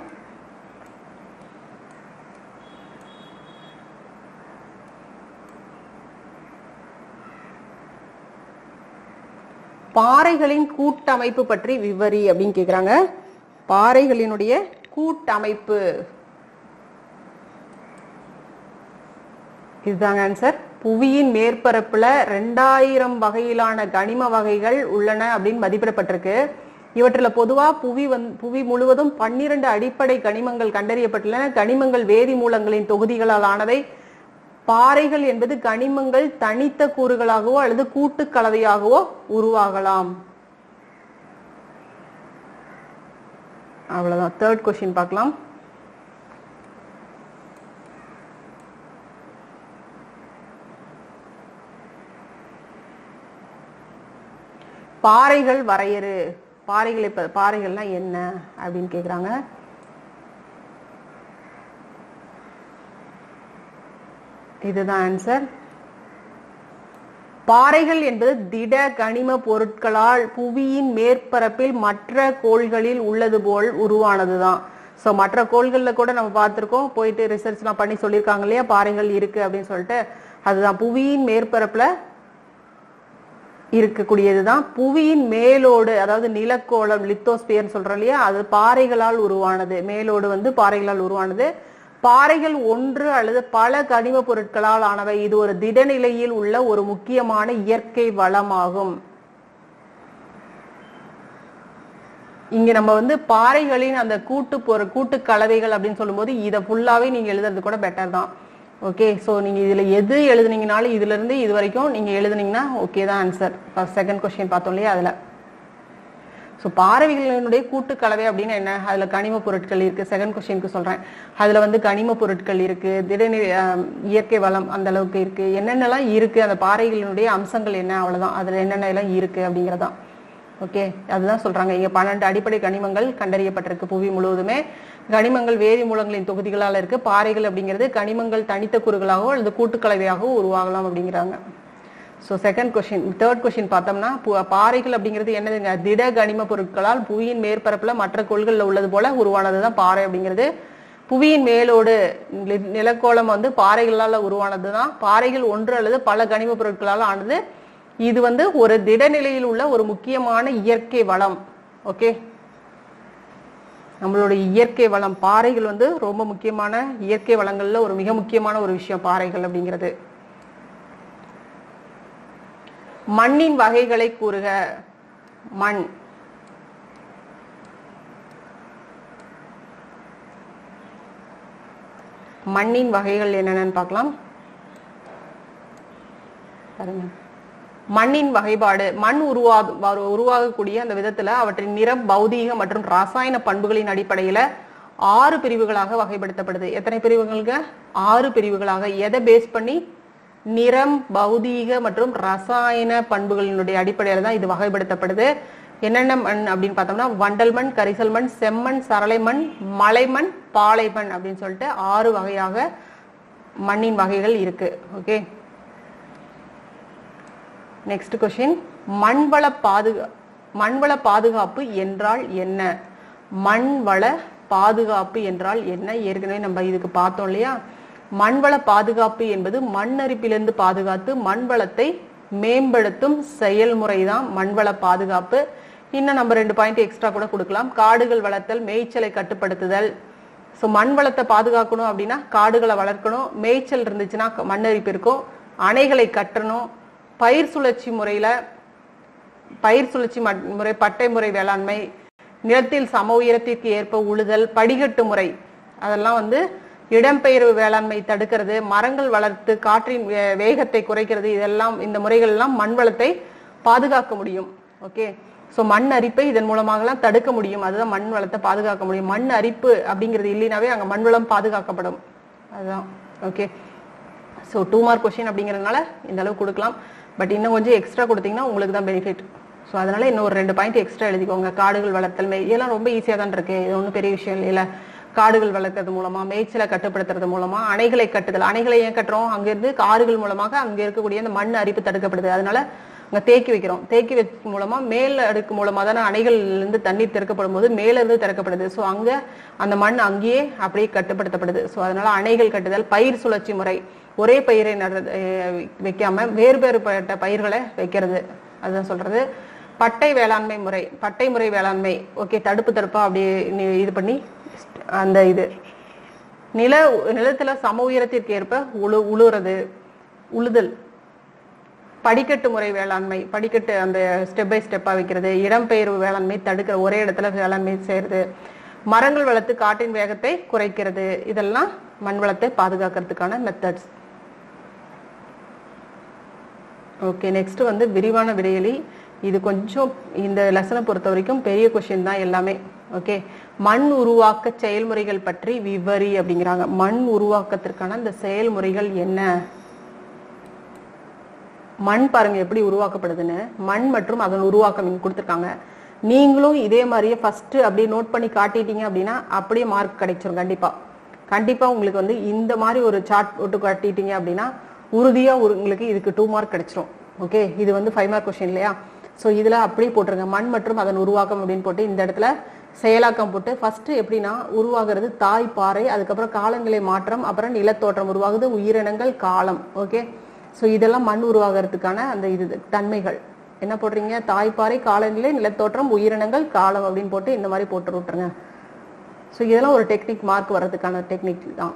பாறைகளின் கூட்டமைப்பு பற்றி விவரி அப்படின்னு கேக்குறாங்க பாறைகளினுடைய கூட்டமைப்பு இதுதாங்க ஆன்சர் புவியின் மேற்பரப்புல ரெண்டாயிரம் வகையிலான கனிம வகைகள் உள்ளன அப்படின்னு மதிப்பிடப்பட்டிருக்கு இவற்றில பொதுவா புவி வந் புவி முழுவதும் பன்னிரண்டு அடிப்படை கனிமங்கள் கண்டறியப்பட்டுள்ளன கனிமங்கள் வேதி மூலங்களின் தொகுதிகளால் ஆனவை பாறைகள் என்பது கனிமங்கள் தனித்த கூறுகளாகவோ அல்லது கூட்டு கலவையாகவோ உருவாகலாம் அவ்வளவுதான் தேர்ட் கொஸ்டின் பார்க்கலாம் பாறைகள் வரையறு பாறைகள் இப்ப பாறைகள்னா என்ன அப்படின்னு கேக்குறாங்க இதுதான் ஆன்சர் பாறைகள் என்பது திட கனிம பொருட்களால் புவியின் மேற்பரப்பில் மற்ற கோள்களில் உள்ளது போல் உருவானதுதான் சோ மற்ற கோள்கள்ல கூட நம்ம பார்த்திருக்கோம் போயிட்டு ரிசர்ச்லாம் பண்ணி சொல்லியிருக்காங்க இல்லையா பாறைகள் இருக்கு அப்படின்னு சொல்லிட்டு அதுதான் புவியின் மேற்பரப்புல இருக்கக்கூடியதுதான் புவியின் மேலோடு அதாவது நிலக்கோளம் லித்தோஸ்பியர்னு சொல்றோம் இல்லையா அது பாறைகளால் உருவானது மேலோடு வந்து பாறைகளால் உருவானது பாறைகள் ஒன்று அல்லது பல கனிம பொருட்களால் ஆனவை இது ஒரு திடநிலையில் உள்ள ஒரு முக்கியமான இயற்கை வளமாகும் இங்க நம்ம வந்து பாறைகளின் அந்த கூட்டு பொரு கூட்டு கலவைகள் அப்படின்னு சொல்லும்போது இதை ஃபுல்லாவே நீங்க எழுதுறது கூட பெட்டர் தான் ஓகே ஸோ நீங்க இதுல எது எழுதுனீங்கனாலும் இதுல இருந்து இது வரைக்கும் நீங்க எழுதுனீங்கன்னா ஓகே தான் ஆன்சர் செகண்ட் கொஸ்டின் பார்த்தோம் இல்லையா அதுல ஸோ பாறைகளினுடைய கூட்டு கலவை அப்படின்னு என்ன அதுல கனிம பொருட்கள் இருக்கு செகண்ட் கொஸ்டினுக்கு சொல்றேன் அதுல வந்து கனிம பொருட்கள் இருக்கு திடநிலை ஆஹ், இயற்கை வளம் அந்த அளவுக்கு இருக்கு என்னென்னலாம் இருக்கு அந்த பாறைகளினுடைய அம்சங்கள் என்ன அவ்வளவுதான் அதுல என்னென்ன எல்லாம் இருக்கு அப்படிங்கறதான் ஓகே அதுதான் சொல்றாங்க இங்க பன்னெண்டு அடிப்படை கனிமங்கள் கண்டறியப்பட்டிருக்கு புவி முழுவதுமே கனிமங்கள் வேதி மூலங்களின் தொகுதிகளால இருக்கு பாறைகள் அப்படிங்கிறது கனிமங்கள் தனித்த கூறுகளாகவோ அல்லது கூட்டுக்கலவையாகவோ உருவாகலாம் அப்படிங்கிறாங்க so second question third question பார்த்தோம்னா பு- பாறைகள் அப்படிங்கிறது என்னதுங்க திட கனிம பொருட்களால் புவியின் மேற்பரப்புல மற்ற கோள்களில் உள்ளது போல உருவானதுதான் பாறை அப்படிங்கிறது புவியின் மேலோடு நி- நிலக்கோளம் வந்து பாறைகளால் உருவானதுதான் பாறைகள் ஒன்று அல்லது பல கனிம பொருட்களால் ஆனது இது வந்து ஒரு திடநிலையில் உள்ள ஒரு முக்கியமான இயற்கை வளம் ஓகே நம்மளுடைய இயற்கை வளம் பாறைகள் வந்து ரொம்ப முக்கியமான இயற்கை வளங்கள்ல ஒரு மிக முக்கியமான ஒரு விஷயம் பாறைகள் அப்படிங்கிறது மண்ணின் வகைகளை கூறுக மண் மண்ணின் வகைகள் என்னென்னு பார்க்கலாம் பாருங்க மண்ணின் வகைப்பாடு மண் உருவா வரு- உருவாகக்கூடிய அந்த விதத்துல அவற்றின் நிறம் பௌதீக மற்றும் ரசாயன பண்புகளின் அடிப்படையில ஆறு பிரிவுகளாக வகைப்படுத்தப்படுது எத்தனை பிரிவுகளுங்க ஆறு பிரிவுகளாக எதை பேஸ் பண்ணி நிறம் பௌதீக மற்றும் ரசாயன பண்புகளினுடைய அடிப்படையில தான் இது வகைப்படுத்தப்படுது என்னென்ன மண் அப்படின்னு பார்த்தோம்னா வண்டல் மண் கரிசல் மண் செம்மண் சரளை மண் மலைமண் பாலைமண் அப்படின்னு சொல்லிட்டு ஆறு வகையாக மண்ணின் வகைகள் இருக்கு ஓகே நெக்ஸ்ட் கொஸ்டின் மண்வள பாதுகா மண்வள பாதுகாப்பு என்றால் என்ன மண்வள பாதுகாப்பு என்றால் என்ன ஏற்கனவே நம்ம இதுக்கு பார்த்தோம் இல்லையா மண்வள பாதுகாப்பு என்பது மண் அரிப்பிலிருந்து பாதுகாத்து மண் வளத்தை மேம்படுத்தும் செயல்முறை தான் மண்வள பாதுகாப்பு இன்னும் நம்ம ரெண்டு பாயிண்ட் எக்ஸ்ட்ரா கூட கொடுக்கலாம் காடுகள் வளர்த்தல் மேய்ச்சலை கட்டுப்படுத்துதல் ஸோ மண் வளத்தை பாதுகாக்கணும் அப்படின்னா காடுகளை வளர்க்கணும் மேய்ச்சல் இருந்துச்சுன்னா க- மண் அரிப்பு இருக்கும் அணைகளை கட்டணும் பயிர் சுழற்சி முறையில பயிர் சுழற்சி மட்- முறை பட்டை முறை வேளாண்மை நிலத்தில் சம உயரத்திற்கு ஏற்ப உழுதல் படிகட்டு முறை அதெல்லாம் வந்து இடம்பெயர்வு வேளாண்மை தடுக்கிறது மரங்கள் வளர்த்து காற்றின் வே- வேகத்தை குறைக்கிறது இதெல்லாம் இந்த முறைகள் எல்லாம் மண் வளத்தை பாதுகாக்க முடியும் ஓகே ஸோ மண் அரிப்பை இதன் மூலமாகலாம் தடுக்க முடியும் அதுதான் மண் வளத்தை பாதுகாக்க முடியும் மண் அரிப்பு அப்படிங்கிறது இல்லைனாவே அங்கே மண் வளம் பாதுகாக்கப்படும் அதுதான் okay so two mark question அப்படிங்கிறதுனால இந்த அளவு கொடுக்கலாம் பட் இன்னும் கொஞ்சம் எக்ஸ்ட்ரா கொடுத்தீங்கன்னா உங்களுக்கு தான் பெனிஃபிட் ஸோ அதனால இன்னும் ஒரு ரெண்டு பாயிண்ட் எக்ஸ்ட்ரா எழுதிக்கோங்க காடுகள் வளர்த்தல் மே இதெல்லாம் ரொம்ப ஈஸியாக தான் இருக்கு இது ஒன்றும் பெரிய விஷயம் இல்லைல்ல காடுகள் வளர்க்கறது மூலமா மேய்ச்சலை கட்டுப்படுத்துறது மூலமா அணைகளை கட்டுதல் அணைகளை ஏன் கட்டுறோம் அங்கிருந்து காடுகள் மூலமாக அங்க இருக்கக்கூடிய அந்த மண் அரிப்பு தடுக்கப்படுது அதனால அங்க தேக்கி வைக்கிறோம் தேக்கி வச்சு மூலமா மேல் அடுக்கு மூலமா தானே அணைகள்ல இருந்து தண்ணீர் திறக்கப்படும் போது மேல இருந்து திறக்கப்படுது ஸோ அங்க அந்த மண் அங்கேயே அப்படியே கட்டுப்படுத்தப்படுது ஸோ அதனால அணைகள் கட்டுதல் பயிர் சுழற்சி முறை ஒரே பயிரை நடுறது அஹ் வைக்காம வேறு வேறுபட்ட பயிர்களை வைக்கிறது அதுதான் சொல்றது பட்டை வேளாண்மை முறை பட்டை முறை வேளாண்மை ஓகே தடுப்பு தடுப்பா அப்படியே நீ- இது பண்ணி அந்த இது நில நிலத்துல சம உயரத்திற்கு ஏற்ப உழு உழுறது உழுதல் படிக்கட்டு முறை வேளாண்மை படிக்கட்டு அந்த ஸ்டெப் பை ஸ்டெப்பா வைக்கிறது இடம்பெயர்வு வேளாண்மை தடுக்கிற ஒரே இடத்துல வேளாண்மை செய்யறது மரங்கள் வளர்த்து காட்டின் வேகத்தை குறைக்கிறது இதெல்லாம் மண் வளத்தை பாதுகாக்கிறதுக்கான மெத்தட்ஸ் ஓகே நெக்ஸ்ட் வந்து விரிவான விடையலி இது கொஞ்சம் இந்த லெசனை பொறுத்த வரைக்கும் பெரிய கொஷின் தான் எல்லாமே ஓகே மண் உருவாக்க செயல்முறைகள் பற்றி விவரி அப்படிங்கிறாங்க மண் உருவாக்கத்திற்கான இந்த செயல்முறைகள் என்ன மண் பாருங்க எப்படி உருவாக்கப்படுதுன்னு மண் மற்றும் அதன் உருவாக்கம் இங்க கொடுத்துருக்காங்க நீங்களும் இதே மாதிரியே ஃபர்ஸ்ட் அப்படியே நோட் பண்ணி காட்டிட்டீங்க அப்படின்னா அப்படியே மார்க் கிடைச்சிரும் கண்டிப்பா கண்டிப்பா உங்களுக்கு வந்து இந்த மாதிரி ஒரு சார்ட் போட்டு காட்டிட்டீங்க அப்படின்னா உறுதியா ஒரு- உங்களுக்கு இதுக்கு டூ மார்க் கிடைச்சிரும் ஓகே இது வந்து ஃபைவ் மார்க் கொஸ்டின் இல்லையா ஸோ இதுல அப்படியே போட்டுருங்க மண் மற்றும் அதன் உருவாக்கம் அப்படின்னு போட்டு இந்த இடத்துல செயலாக்கம் போட்டு ஃபர்ஸ்ட் எப்படின்னா உருவாகிறது தாய் பாறை அதுக்கப்புறம் காலநிலை மாற்றம் அப்புறம் நிலத்தோற்றம் உருவாகுது உயிரினங்கள் காலம் ஓகே ஸோ இதெல்லாம் மண் உருவாகிறதுக்கான அந்த இது தன்மைகள் என்ன போடுறீங்க தாய்ப்பாறை காலநிலை நிலத்தோற்றம் உயிரினங்கள் காலம் அப்படின்னு போட்டு இந்த மாதிரி போட்டு விட்டுருங்க ஸோ இதெல்லாம் ஒரு டெக்னிக் மார்க் வர்றதுக்கான டெக்னிக் தான்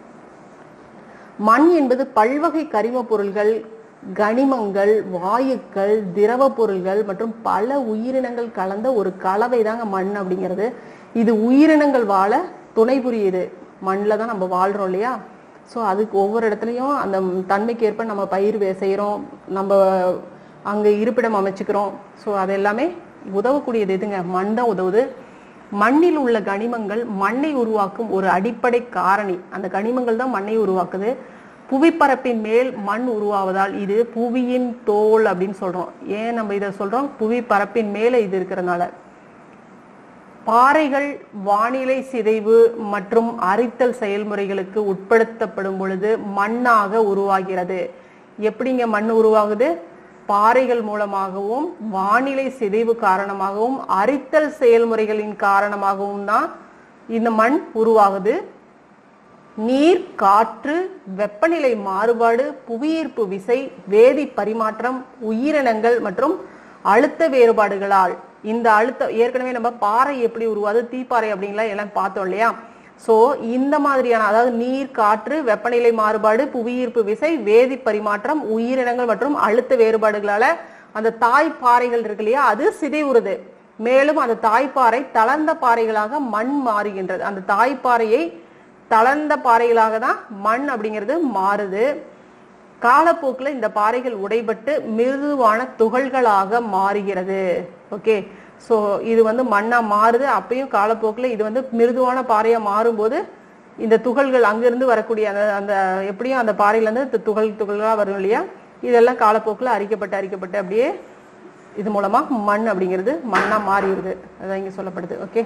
மண் என்பது பல்வகை கரிம பொருள்கள் கனிமங்கள் வாயுக்கள் திரவ பொருள்கள் மற்றும் பல உயிரினங்கள் கலந்த ஒரு கலவை தாங்க மண் அப்படிங்கிறது இது உயிரினங்கள் வாழ துணை புரியுது மண்ணில் தான் நம்ம வாழ்றோம் இல்லையா ஸோ அதுக்கு ஒவ்வொரு இடத்துலையும் அந்த தன்மைக்கு ஏற்ப நம்ம பயிர் வே- செய்றோம் நம்ம அங்கே இருப்பிடம் அமைச்சுக்கிறோம் ஸோ அது எல்லாமே உதவக்கூடியது எதுங்க மண் தான் உதவுது மண்ணில் உள்ள கனிமங்கள் மண்ணை உருவாக்கும் ஒரு அடிப்படை காரணி அந்த கனிமங்கள் தான் மண்ணை உருவாக்குது புவிப்பரப்பின் மேல் மண் உருவாவதால் இது புவியின் தோல் அப்படின்னு சொல்றோம் ஏன் நம்ம இதை சொல்றோம் புவிப்பரப்பின் மேல இது இருக்கிறதுனால பாறைகள் வானிலை சிதைவு மற்றும் அரித்தல் செயல்முறைகளுக்கு உட்படுத்தப்படும் பொழுது மண்ணாக உருவாகிறது எப்படிங்க மண் உருவாகுது பாறைகள் மூலமாகவும் வானிலை சிதைவு காரணமாகவும் அரித்தல் செயல்முறைகளின் காரணமாகவும் தான் இந்த மண் உருவாகுது நீர் காற்று வெப்பநிலை மாறுபாடு புவியீர்ப்பு விசை வேதி பரிமாற்றம் உயிரினங்கள் மற்றும் அழுத்த வேறுபாடுகளால் இந்த அழுத்த ஏற்கனவே நம்ம பாறை எப்படி உருவாது தீப்பாறை அப்படின்லாம் எல்லாம் பார்த்தோம் இல்லையா சோ இந்த மாதிரியான அதாவது நீர் காற்று வெப்பநிலை மாறுபாடு புவியீர்ப்பு விசை வேதி பரிமாற்றம் உயிரினங்கள் மற்றும் அழுத்த வேறுபாடுகளால அந்த தாய் பாறைகள் இருக்கு இல்லையா அது சிதைவுறுது மேலும் அந்த தாய்ப்பாறை தளர்ந்த பாறைகளாக மண் மாறுகின்றது அந்த தாய்ப்பாறையை தளர்ந்த பாறைகளாக தான் மண் அப்படிங்கிறது மாறுது காலப்போக்கில் இந்த பாறைகள் உடைபட்டு மிருதுவான துகள்களாக மாறுகிறது ஓகே ஸோ இது வந்து மண்ணா மாறுது அப்பயும் காலப்போக்கில் இது வந்து மிருதுவான பாறையா மாறும்போது இந்த துகள்கள் அங்கிருந்து வரக்கூடிய அந்த அந்த எப்படியும் அந்த பாறையிலேருந்து இந்த துகள் துகள்களா வரும் இல்லையா இதெல்லாம் காலப்போக்கில் அரிக்கப்பட்டு அரிக்கப்பட்டு அப்படியே இது மூலமா மண் அப்படிங்கிறது மண்ணா மாறிடுது அதான் இங்க சொல்லப்படுது ஓகே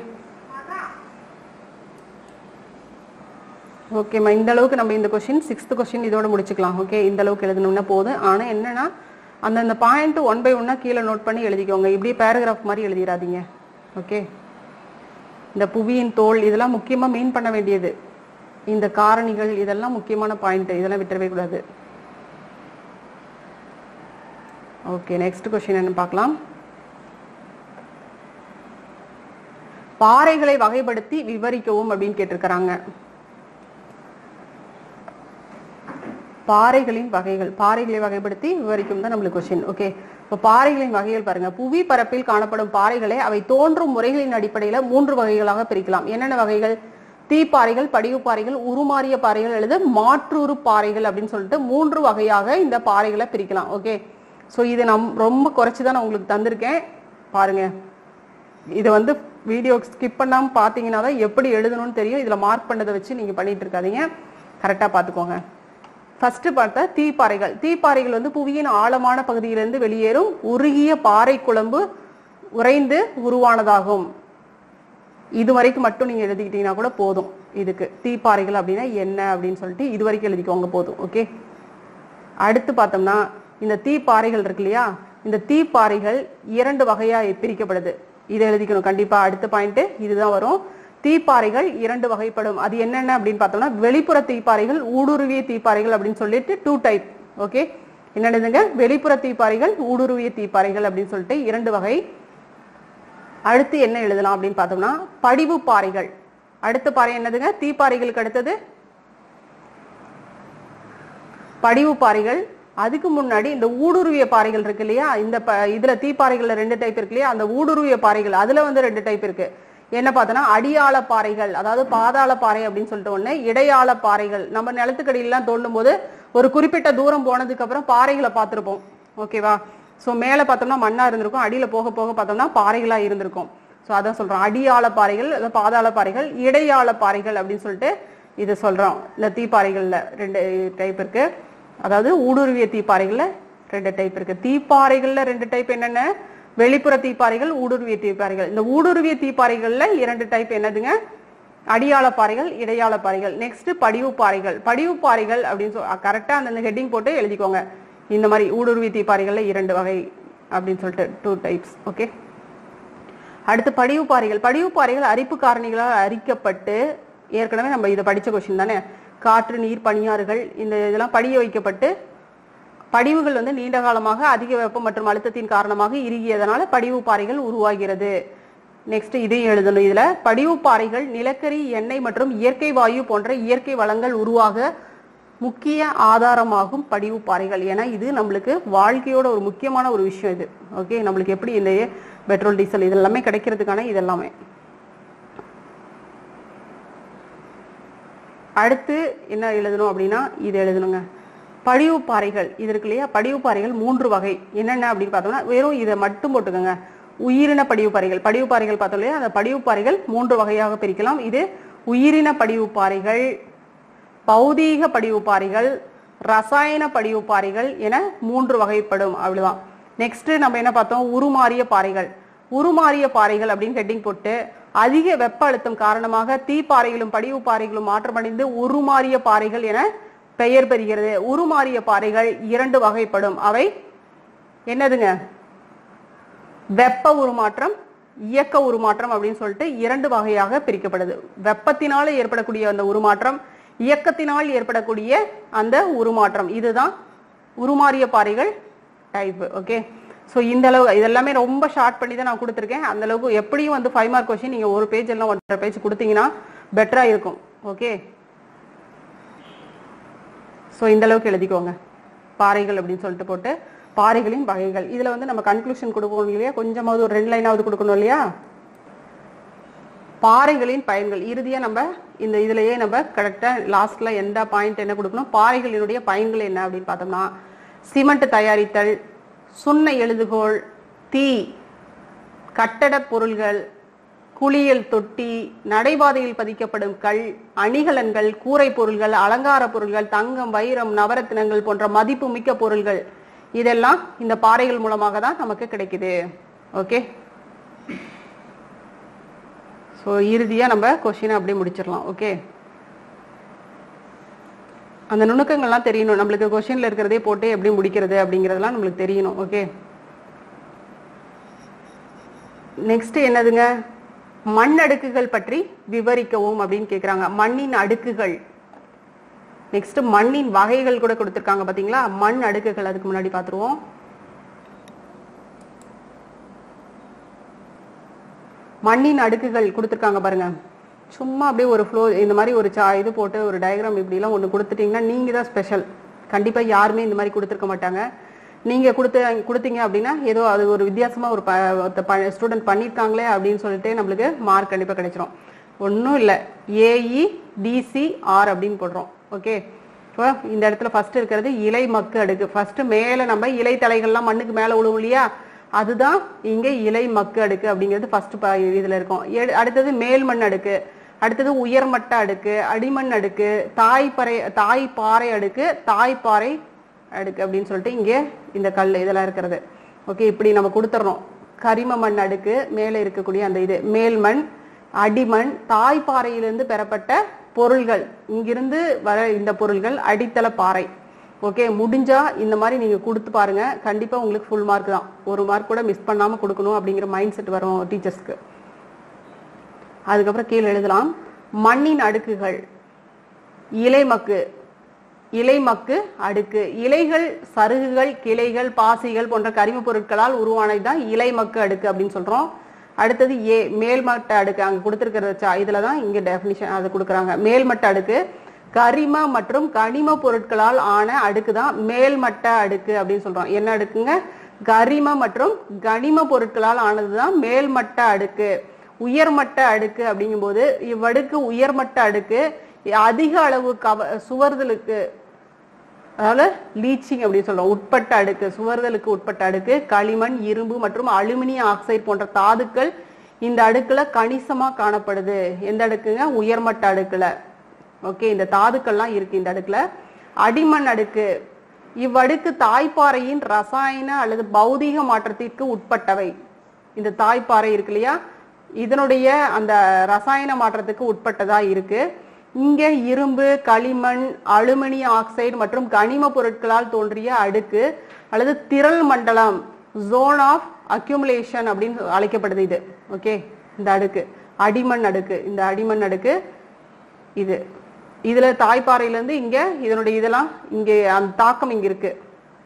ஓகேம்மா இந்த அளவுக்கு நம்ம இந்த கொஷின் சிக்ஸ்த் கொஷின் இதோட முடிச்சுக்கலாம் ஓகே இந்த அளவுக்கு எழுதணும்னா போதும் ஆனா என்னன்னா அந்தந்த பாயிண்ட் ஒன் பை ஒன்னா கீழே நோட் பண்ணி எழுதிக்கோங்க இப்படியே பேராகிராஃப் மாதிரி எழுதிடாதீங்க ஓகே இந்த புவியின் தோல் இதெல்லாம் முக்கியமா மீன் பண்ண வேண்டியது இந்த காரணிகள் இதெல்லாம் முக்கியமான பாயிண்ட் இதெல்லாம் விட்டுறவே கூடாது ஓகே நெக்ஸ்ட் கொஸ்டின் என்ன பார்க்கலாம் பாறைகளை வகைப்படுத்தி விவரிக்கவும் அப்படின்னு கேட்டிருக்கிறாங்க பாறைகளின் வகைகள் பாறைகளை வகைப்படுத்தி விவரிக்கும் தான் நம்மளுக்கு கொஸ்டின் ஓகே இப்போ பாறைகளின் வகைகள் பாருங்க புவி பரப்பில் காணப்படும் பாறைகளை அவை தோன்றும் முறைகளின் அடிப்படையில மூன்று வகைகளாக பிரிக்கலாம் என்னென்ன வகைகள் தீப்பாறைகள் படிவு பாறைகள் உருமாறிய பாறைகள் அல்லது மாற்றுரு பாறைகள் அப்படின்னு சொல்லிட்டு மூன்று வகையாக இந்த பாறைகளை பிரிக்கலாம் ஓகே ஸோ இது நம் ரொம்ப குறைச்சி தான் நான் உங்களுக்கு தந்திருக்கேன் பாருங்க இதை வந்து வீடியோ ஸ்கிப் பண்ணாம பார்த்தீங்கன்னா தான் எப்படி எழுதணும்னு தெரியும் இதில் மார்க் பண்ணதை வச்சு நீங்கள் பண்ணிட்டு இருக்காதீங்க கரெக்டாக பார்த்துக்கோங்க ஃபர்ஸ்ட் பார்த்தா தீப்பாறைகள் தீப்பாறைகள் வந்து புவியின் ஆழமான பகுதியிலிருந்து வெளியேறும் உருகிய பாறை குழம்பு உறைந்து உருவானதாகும் இது வரைக்கும் மட்டும் நீங்க எழுதிக்கிட்டீங்கன்னா கூட போதும் இதுக்கு தீப்பாறைகள் அப்படின்னா என்ன அப்படின்னு சொல்லிட்டு இது வரைக்கும் எழுதிக்கோங்க போதும் ஓகே அடுத்து பார்த்தோம்னா இந்த தீப்பாறைகள் இருக்கு இல்லையா இந்த தீப்பாறைகள் இரண்டு வகையா பிரிக்கப்படுது இதை எழுதிக்கணும் கண்டிப்பா அடுத்த பாயிண்ட் இதுதான் வரும் தீப்பாறைகள் இரண்டு வகைப்படும் அது என்னென்ன அப்படின்னு பார்த்தோம்னா வெளிப்புற தீப்பாறைகள் ஊடுருவிய தீப்பாறைகள் அப்படின்னு சொல்லிட்டு டூ டைப் ஓகே என்னென்னதுங்க வெளிப்புற தீப்பாறைகள் ஊடுருவிய தீப்பாறைகள் அப்படின்னு சொல்லிட்டு இரண்டு வகை அடுத்து என்ன எழுதலாம் அப்படின்னு பார்த்தோம்னா படிவு பாறைகள் அடுத்த பாறை என்னதுங்க தீப்பாறைகளுக்கு அடுத்தது படிவு பாறைகள் அதுக்கு முன்னாடி இந்த ஊடுருவிய பாறைகள் இருக்கு இல்லையா இந்த ப- இதுல தீப்பாறைகள்ல ரெண்டு டைப் இருக்கு இல்லையா அந்த ஊடுருவிய பாறைகள் அதுல வந்து ரெண்டு டைப் இருக்கு என்ன பார்த்தோன்னா அடியாள பாறைகள் அதாவது பாதாள பாறை அப்படின்னு சொல்லிட்டு ஒண்ணு இடையாள பாறைகள் நம்ம நிலத்துக்கடியெல்லாம் தோண்டும் போது ஒரு குறிப்பிட்ட தூரம் போனதுக்கு அப்புறம் பாறைகளை பார்த்திருப்போம் ஓகேவா சோ மேல பார்த்தோம்னா மண்ணா இருந்திருக்கும் அடியில போக போக பார்த்தோம்னா பாறைகளா இருந்திருக்கும் சோ அதான் சொல்றோம் அடியாள பாறைகள் அதாவது பாதாள பாறைகள் இடையாள பாறைகள் அப்படின்னு சொல்லிட்டு இது சொல்றோம் இந்த தீப்பாறைகள்ல ரெண்டு டைப் இருக்கு அதாவது ஊடுருவிய தீப்பாறைகள்ல ரெண்டு டைப் இருக்கு தீப்பாறைகள்ல ரெண்டு டைப் என்னென்ன வெளிப்புற தீப்பாறைகள் ஊடுருவிய தீப்பாறைகள் இந்த ஊடுருவிய தீப்பாறைகள்ல இரண்டு டைப் என்னதுங்க அடியாள பாறைகள் இடையாள பாறைகள் நெக்ஸ்ட் படிவு பாறைகள் படிவு பாறைகள் அப்படின்னு சொல் கரெக்டா அந்த ஹெட்டிங் போட்டு எழுதிக்கோங்க இந்த மாதிரி ஊடுருவிய தீப்பாறைகள்ல இரண்டு வகை அப்படின்னு சொல்லிட்டு டூ டைப்ஸ் ஓகே அடுத்து படிவு பாறைகள் படிவு பாறைகள் அரிப்பு காரணிகளால் அரிக்கப்பட்டு ஏற்கனவே நம்ம இதை படிச்ச கொஸ்டின் தானே காற்று நீர் பனியாறுகள் இந்த இதெல்லாம் படிய வைக்கப்பட்டு படிவுகள் வந்து நீண்ட காலமாக அதிக வெப்பம் மற்றும் அழுத்தத்தின் காரணமாக இறுகியதனால படிவு பாறைகள் உருவாகிறது நெக்ஸ்ட் இதையும் எழுதணும் இதுல படிவு பாறைகள் நிலக்கரி எண்ணெய் மற்றும் இயற்கை வாயு போன்ற இயற்கை வளங்கள் உருவாக முக்கிய ஆதாரமாகும் படிவு பாறைகள் ஏன்னா இது நம்மளுக்கு வாழ்க்கையோட ஒரு முக்கியமான ஒரு விஷயம் இது ஓகே நம்மளுக்கு எப்படி இந்த பெட்ரோல் டீசல் இது எல்லாமே கிடைக்கிறதுக்கான இது எல்லாமே அடுத்து என்ன எழுதணும் அப்படின்னா இது எழுதணுங்க படிவு பாறைகள் இது இருக்கு இல்லையா படிவு பாறைகள் மூன்று வகை என்னென்ன அப்படின்னு பார்த்தோம்னா வெறும் இதை மட்டும் போட்டுக்கோங்க உயிரின படிவு பாறைகள் படிவு பாறைகள் பார்த்தோம் இல்லையா அந்த படிவு பாறைகள் மூன்று வகையாக பிரிக்கலாம் இது உயிரின படிவு பாறைகள் பௌதீக படிவு பாறைகள் ரசாயன படிவு பாறைகள் என மூன்று வகைப்படும் அவ்வளவுதான் நெக்ஸ்ட் நம்ம என்ன பார்த்தோம் உருமாறிய பாறைகள் உருமாறிய பாறைகள் அப்படின்னு ஹெட்டிங் போட்டு அதிக வெப்ப அழுத்தம் காரணமாக தீப்பாறைகளும் படிவு பாறைகளும் மாற்றமடைந்து உருமாறிய பாறைகள் என பெயர் பெறுகிறது உருமாறிய பாறைகள் இரண்டு வகைப்படும் அவை என்னதுங்க வெப்ப உருமாற்றம் இயக்க உருமாற்றம் அப்படின்னு சொல்லிட்டு இரண்டு வகையாக பிரிக்கப்படுது வெப்பத்தினால ஏற்படக்கூடிய அந்த உருமாற்றம் இயக்கத்தினால் ஏற்படக்கூடிய அந்த உருமாற்றம் இதுதான் உருமாறிய பாறைகள் டைப் ஓகே ஸோ இந்த அளவு இதெல்லாமே ரொம்ப ஷார்ட் பண்ணி தான் நான் கொடுத்துருக்கேன் அந்த அளவுக்கு எப்படியும் வந்து ஃபைவ் மார்க் கொஸ்டின் நீங்கள் ஒரு பேஜ் எல்லாம் ஒன்றரை பேஜ் கொடுத்தீங்கன்னா பெட்டராக இருக்கும் ஓகே ஸோ இந்த அளவுக்கு எழுதிக்கோங்க பாறைகள் அப்படின்னு சொல்லிட்டு போட்டு பாறைகளின் வகைகள் இதுல வந்து நம்ம கன்க்ளூஷன் கொடுக்கணும் இல்லையா கொஞ்சமாவது ஒரு ரெண்டு லைனாவது கொடுக்கணும் இல்லையா பாறைகளின் பயன்கள் இறுதியா நம்ம இந்த இதுலயே நம்ம கரெக்டா லாஸ்ட்ல எந்த பாயிண்ட் என்ன கொடுக்கணும் பாறைகளினுடைய பயன்கள் என்ன அப்படின்னு பார்த்தோம்னா சிமெண்ட் தயாரித்தல் சுண்ண எழுதுகோல் தீ கட்டடப் பொருள்கள் குளியல் தொட்டி நடைபாதையில் பதிக்கப்படும் கல் அணிகலன்கள் கூரை பொருள்கள் அலங்கார பொருள்கள் தங்கம் வைரம் நவரத்தினங்கள் போன்ற மதிப்புமிக்க பொருள்கள் இதெல்லாம் இந்த பாறைகள் மூலமாக தான் நமக்கு கிடைக்குது ஓகே ஸோ இறுதியா நம்ம கொஸ்டினை அப்படியே முடிச்சிடலாம் ஓகே அந்த நுணுக்கங்கள்லாம் தெரியணும் நம்மளுக்கு கொஸ்டின்ல இருக்கிறதே போட்டு எப்படி முடிக்கிறது அப்படிங்கிறதெல்லாம் நம்மளுக்கு தெரியணும் ஓகே நெக்ஸ்ட் என்னதுங்க மண் அடுக்குகள் பற்றி விவரிக்கவும் அப்படின்னு கேக்குறாங்க மண்ணின் அடுக்குகள் நெக்ஸ்ட் மண்ணின் வகைகள் கூட கொடுத்துருக்காங்க பாத்தீங்களா மண் அடுக்குகள் அதுக்கு முன்னாடி பார்த்துருவோம் மண்ணின் அடுக்குகள் கொடுத்துருக்காங்க பாருங்க சும்மா அப்படியே ஒரு ஃப்ளோ இந்த மாதிரி ஒரு சா இது போட்டு ஒரு டயக்ராம் இப்படிலாம் ஒன்று கொடுத்துட்டீங்கன்னா நீங்கள் தான் ஸ்பெஷல் கண்டிப்பாக யாருமே இந்த மாதிரி கொடுத்துருக்க மாட்டாங்க நீங்கள் கொடுத்து கொடுத்தீங்க அப்படின்னா ஏதோ அது ஒரு வித்தியாசமாக ஒரு ஸ்டூடெண்ட் பண்ணியிருக்காங்களே அப்படின்னு சொல்லிட்டு நம்மளுக்கு மார்க் கண்டிப்பாக கிடைச்சிரும் ஒன்றும் இல்லை ஏஇ டிசி ஆர் அப்படின்னு போடுறோம் ஓகே இப்போ இந்த இடத்துல ஃபர்ஸ்ட் இருக்கிறது இலை மக்கு அடுக்கு ஃபர்ஸ்ட் மேலே நம்ம இலை தலைகள்லாம் மண்ணுக்கு மேலே விழுவும் இல்லையா அதுதான் இங்க இலை மக்கு அடுக்கு அப்படிங்கிறது ஃபர்ஸ்ட் இதுல இருக்கும் எடு- அடுத்தது மேல் மண் அடுக்கு அடுத்தது உயர்மட்ட அடுக்கு அடிமண் அடுக்கு தாய்ப்பறை தாய்ப்பாறை அடுக்கு தாய்ப்பாறை அடுக்கு அப்படின்னு சொல்லிட்டு இங்கே இந்த கல் இதெல்லாம் இருக்கிறது ஓகே இப்படி நம்ம கொடுத்துட்றோம் கரிம மண் அடுக்கு மேலே இருக்கக்கூடிய அந்த இது மேல்மண் அடிமண் தாய்ப்பாறையிலிருந்து பெறப்பட்ட பொருள்கள் இங்கிருந்து வர இந்த பொருள்கள் அடித்தள பாறை ஓகே முடிஞ்சா இந்த மாதிரி நீங்க கொடுத்து பாருங்க கண்டிப்பா உங்களுக்கு ஃபுல் மார்க் தான் ஒரு மார்க் கூட மிஸ் பண்ணாம கொடுக்கணும் அப்படிங்கிற மைண்ட் செட் வரும் டீச்சர்ஸ்க்கு அதுக்கப்புறம் கீழே எழுதலாம் மண்ணின் அடுக்குகள் இலைமக்கு இலைமக்கு அடுக்கு இலைகள் சருகுகள் கிளைகள் பாசிகள் போன்ற கரிம பொருட்களால் உருவானது தான் இலைமக்கு அடுக்கு அப்படின்னு சொல்றோம் அடுத்தது ஏ மேல்மட்ட அடுக்கு அங்க கொடுத்துருக்கிறது சா- இதுல தான் இங்க டெஃபினிஷன் அது கொடுக்குறாங்க மேல்மட்ட அடுக்கு கரிம மற்றும் கனிம பொருட்களால் ஆன அடுக்கு தான் மேல்மட்ட அடுக்கு அப்படின்னு சொல்றோம் என்ன அடுக்குங்க கரிம மற்றும் கனிம பொருட்களால் ஆனதுதான் மேல்மட்ட அடுக்கு உயர்மட்ட அடுக்கு அப்படிங்கும்போது இவ்வடுக்கு உயர்மட்ட அடுக்கு அதிக அளவு கவ சுவர்தலுக்கு அதாவது லீச்சிங் அப்படின்னு சொல்றோம் உட்பட்ட அடுக்கு சுவர்தலுக்கு உட்பட்ட அடுக்கு களிமண் இரும்பு மற்றும் அலுமினிய ஆக்சைடு போன்ற தாதுக்கள் இந்த அடுக்குல கணிசமா காணப்படுது எந்த அடுக்குங்க உயர்மட்ட அடுக்குல ஓகே இந்த தாதுக்கள்லாம் இருக்கு இந்த அடுக்குல அடிமண் அடுக்கு இவ்வடுக்கு தாய்ப்பாறையின் ரசாயன அல்லது பௌதீக மாற்றத்திற்கு உட்பட்டவை இந்த தாய்ப்பாறை இருக்கு இல்லையா இதனுடைய அந்த ரசாயன மாற்றத்துக்கு உட்பட்டதா இருக்கு இங்க இரும்பு களிமண் அலுமினிய ஆக்சைடு மற்றும் கனிம பொருட்களால் தோன்றிய அடுக்கு அல்லது திரள் மண்டலம் ஜோன் ஆஃப் அக்யூமுலேஷன் அப்படின்னு அழைக்கப்படுது இது ஓகே இந்த அடுக்கு அடிமண் அடுக்கு இந்த அடிமண் அடுக்கு இது இதுல தாய்ப்பாறையில இருந்து இங்க இதனுடைய இதெல்லாம் இங்க அந்த தாக்கம் இங்க இருக்கு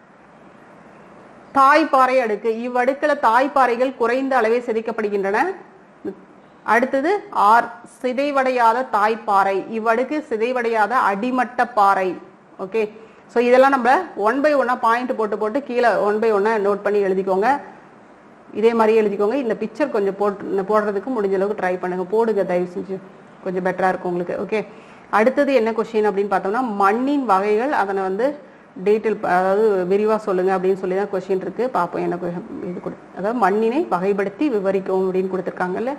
தாய்ப்பாறை அடுக்கு இவ்வடுக்குல தாய்ப்பாறைகள் குறைந்த அளவே சிதைக்கப்படுகின்றன அடுத்தது ஆர் சிதைவடையாத தாய்ப்பாறை இவ்வடுக்கு சிதைவடையாத அடிமட்ட பாறை ஓகே ஸோ இதெல்லாம் நம்ம ஒன் பை ஒன்னா பாயிண்ட் போட்டு போட்டு கீழே ஒன் பை ஒன்னா நோட் பண்ணி எழுதிக்கோங்க இதே மாதிரி எழுதிக்கோங்க இந்த பிக்சர் கொஞ்சம் போட்டு போடுறதுக்கு முடிஞ்ச அளவுக்கு ட்ரை பண்ணுங்க போடுங்க தயவு செஞ்சு கொஞ்சம் பெட்டரா இருக்கும் உங்களுக்கு ஓகே அடுத்தது என்ன கொஸ்டின் அப்படின்னு பார்த்தோம்னா மண்ணின் வகைகள் அதனை வந்து டீட்டெயில் அதாவது விரிவாக சொல்லுங்க அப்படின்னு சொல்லி தான் கொஸ்டின் இருக்கு பார்ப்போம் என்ன que- இது கொடு அதாவது மண்ணினை வகைப்படுத்தி விவரிக்கவும் அப்படின்னு கொடுத்துருக்காங்கல்ல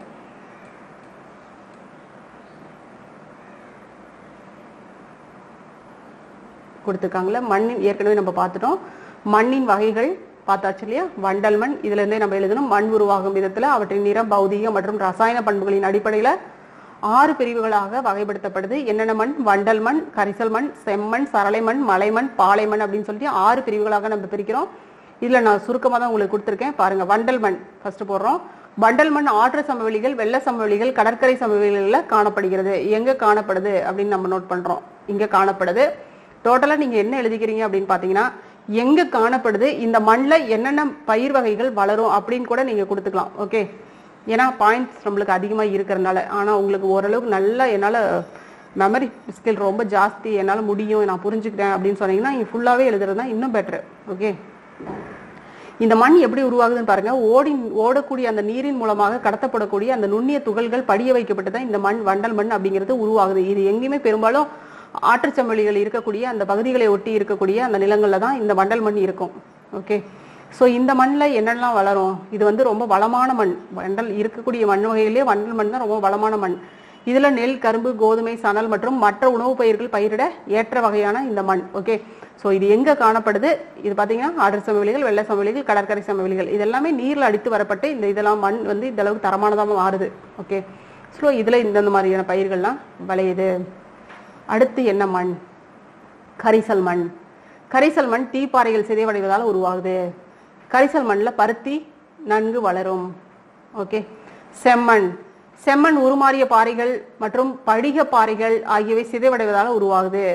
கொடுத்துருக்காங்கல்ல மண்ணின் ஏற்கனவே நம்ம பார்த்துட்டோம் மண்ணின் வகைகள் பார்த்தாச்சு இல்லையா வண்டல் மண் இதுல இருந்தே நம்ம எழுதணும் மண் உருவாகும் விதத்துல அவற்றின் நிறம் பௌதீக மற்றும் ரசாயன பண்புகளின் அடிப்படையில ஆறு பிரிவுகளாக வகைப்படுத்தப்படுது என்னென்ன மண் வண்டல் மண் கரிசல் மண் செம்மண் சரளை மண் மலைமண் பாலைமண் அப்படின்னு சொல்லிட்டு ஆறு பிரிவுகளாக நம்ம பிரிக்கிறோம் இதுல நான் சுருக்கமா தான் உங்களுக்கு கொடுத்துருக்கேன் பாருங்க வண்டல் மண் ஃபர்ஸ்ட் போடுறோம் வண்டல் மண் ஆற்று சமவெளிகள் வெள்ள சமவெளிகள் கடற்கரை சமவெளிகளில் காணப்படுகிறது எங்க காணப்படுது அப்படின்னு நம்ம நோட் பண்றோம் இங்க காணப்படுது டோட்டலா நீங்க என்ன எழுதிக்கிறீங்க அப்படின்னு பாத்தீங்கன்னா எங்க காணப்படுது இந்த மண்ணில் என்னென்ன பயிர் வகைகள் வளரும் அப்படின்னு கூட நீங்க கொடுத்துக்கலாம் ஓகே ஏன்னா பாயிண்ட்ஸ் நம்மளுக்கு அதிகமா இருக்கிறதுனால ஆனா உங்களுக்கு ஓரளவுக்கு நல்லா என்னால மெமரி ஸ்கில் ரொம்ப ஜாஸ்தி என்னால முடியும் நான் புரிஞ்சுக்கிறேன் அப்படின்னு சொன்னீங்கன்னா நீங்க ஃபுல்லாவே எழுதுறது தான் இன்னும் பெட்டர் ஓகே இந்த மண் எப்படி உருவாகுதுன்னு பாருங்க ஓடி ஓடக்கூடிய அந்த நீரின் மூலமாக கடத்தப்படக்கூடிய அந்த நுண்ணிய துகள்கள் படிய வைக்கப்பட்டு தான் இந்த மண் வண்டல் மண் அப்படிங்கிறது உருவாகுது இது எங்கேயுமே பெரும்பாலும் ஆற்றுச்சமவெளிகள் இருக்கக்கூடிய அந்த பகுதிகளை ஒட்டி இருக்கக்கூடிய அந்த நிலங்கள்ல தான் இந்த வண்டல் மண் இருக்கும் ஓகே ஸோ இந்த மண்ணில் என்னெல்லாம் வளரும் இது வந்து ரொம்ப வளமான மண் வண்டல் இருக்கக்கூடிய மண் வகையிலேயே வண்டல் மண் தான் ரொம்ப வளமான மண் இதுல நெல் கரும்பு கோதுமை சணல் மற்றும் மற்ற உணவுப் பயிர்கள் பயிரிட ஏற்ற வகையான இந்த மண் ஓகே ஸோ இது எங்க காணப்படுது இது பாத்தீங்கன்னா ஆடர் சமவெளிகள் வெள்ளை சமவெளிகள் கடற்கரை சமவெளிகள் இது எல்லாமே நீர்ல அடித்து வரப்பட்டு இந்த இதெல்லாம் மண் வந்து இந்த அளவுக்கு தரமானதாக மாறுது ஓகே ஸோ இதுல இந்தந்த மாதிரியான பயிர்கள்லாம் விளையுது அடுத்து என்ன மண் கரிசல் மண் கரிசல் மண் தீப்பாறைகள் சிதைவடைவதால் உருவாகுது கரிசல் மண்ணில் பருத்தி நன்கு வளரும் ஓகே செம்மண் செம்மண் உருமாறிய பாறைகள் மற்றும் படிக பாறைகள் ஆகியவை சிதைவடைவதால் உருவாகுது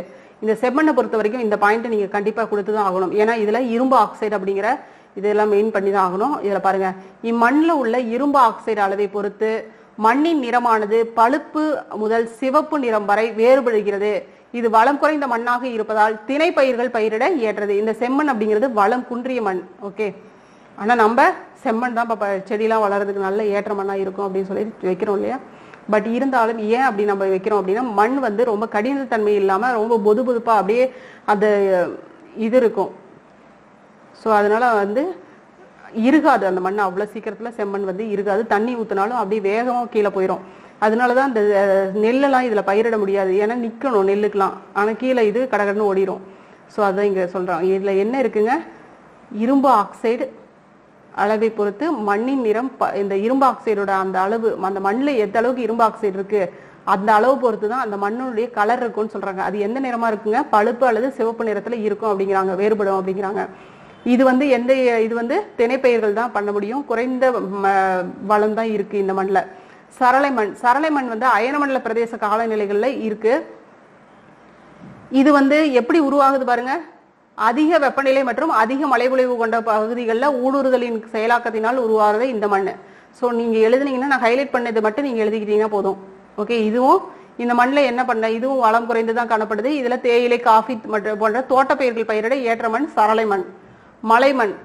இந்த செம்மண்ணை பொறுத்த வரைக்கும் இந்த பாயிண்ட் நீங்க கண்டிப்பா கொடுத்து தான் ஆகணும் ஏன்னா இதுல இரும்பு ஆக்சைடு அப்படிங்கிற இதெல்லாம் மெயின் பண்ணி தான் ஆகணும் இதுல பாருங்க இம்மண்ணில் உள்ள இரும்பு ஆக்சைடு அளவை பொறுத்து மண்ணின் நிறமானது பழுப்பு முதல் சிவப்பு நிறம் வரை வேறுபடுகிறது இது வளம் குறைந்த மண்ணாக இருப்பதால் திணை பயிர்கள் பயிரிட ஏற்றது இந்த செம்மண் அப்படிங்கிறது வளம் குன்றிய மண் ஓகே ஆனா நம்ம செம்மண் தான் பாப்பா செடியெல்லாம் வளர்றதுக்கு நல்ல ஏற்ற மண்ணா இருக்கும் அப்படின்னு சொல்லி வைக்கிறோம் இல்லையா பட் இருந்தாலும் ஏன் அப்படி நம்ம வைக்கிறோம் அப்படின்னா மண் வந்து ரொம்ப கடினத்தன்மை இல்லாம ரொம்ப பொது பொதுப்பா அப்படியே அந்த இது இருக்கும் ஸோ அதனால வந்து இருகாது அந்த மண் அவ்வளோ சீக்கிரத்தில் செம்மண் வந்து இருகாது தண்ணி ஊற்றினாலும் அப்படியே வேகமாக கீழே போயிடும் அதனால தான் இந்த அஹ், நெல்லெல்லாம் இதில் பயிரிட முடியாது ஏன்னா நிற்கணும் நெல்லுக்கெலாம் ஆனால் கீழே இது கடகடன்னு ஓடிடும் ஸோ அதான் இங்கே சொல்கிறாங்க இதில் என்ன இருக்குங்க இரும்பு ஆக்சைடு அளவை பொறுத்து மண்ணின் நிறம் ப- இந்த இரும்பு ஆக்சைடோட அந்த அளவு அந்த மண்ணில் எந்த அளவுக்கு இரும்பு ஆக்சைடு இருக்கு அந்த அளவு பொறுத்து தான் அந்த மண்ணுடைய கலர் இருக்கும்னு சொல்றாங்க அது எந்த நிறமா இருக்குங்க பழுப்பு அல்லது சிவப்பு நிறத்துல இருக்கும் அப்படிங்கிறாங்க வேறுபடும் அப்படிங்கிறாங்க இது வந்து எந்த இது வந்து திணைப்பயிர்கள் தான் பண்ண முடியும் குறைந்த ம- வளம் தான் இருக்கு இந்த மண்ணில் சரளை மண் சரளை மண் வந்து அயனமண்டல பிரதேச காலநிலைகள்ல இருக்கு இது வந்து எப்படி உருவாகுது பாருங்க அதிக வெப்பநிலை மற்றும் அதிக மழைப்பொழிவு கொண்ட பகுதிகளில் ஊடுருதலின் செயலாக்கத்தினால் உருவாகிறது இந்த மண் ஸோ நீங்க எழுதுனீங்கன்னா நான் ஹைலைட் பண்ணது மட்டும் நீங்க எழுதிக்கிட்டீங்கன்னா போதும் ஓகே இதுவும் இந்த மண்ணில் என்ன பண்ண இதுவும் வளம் குறைந்து தான் காணப்படுது இதுல தேயிலை காஃபி மற்றும் போன்ற தோட்டப்பயிர்கள் பயிரிட ஏற்ற மண் சரளை மண் மலைமண்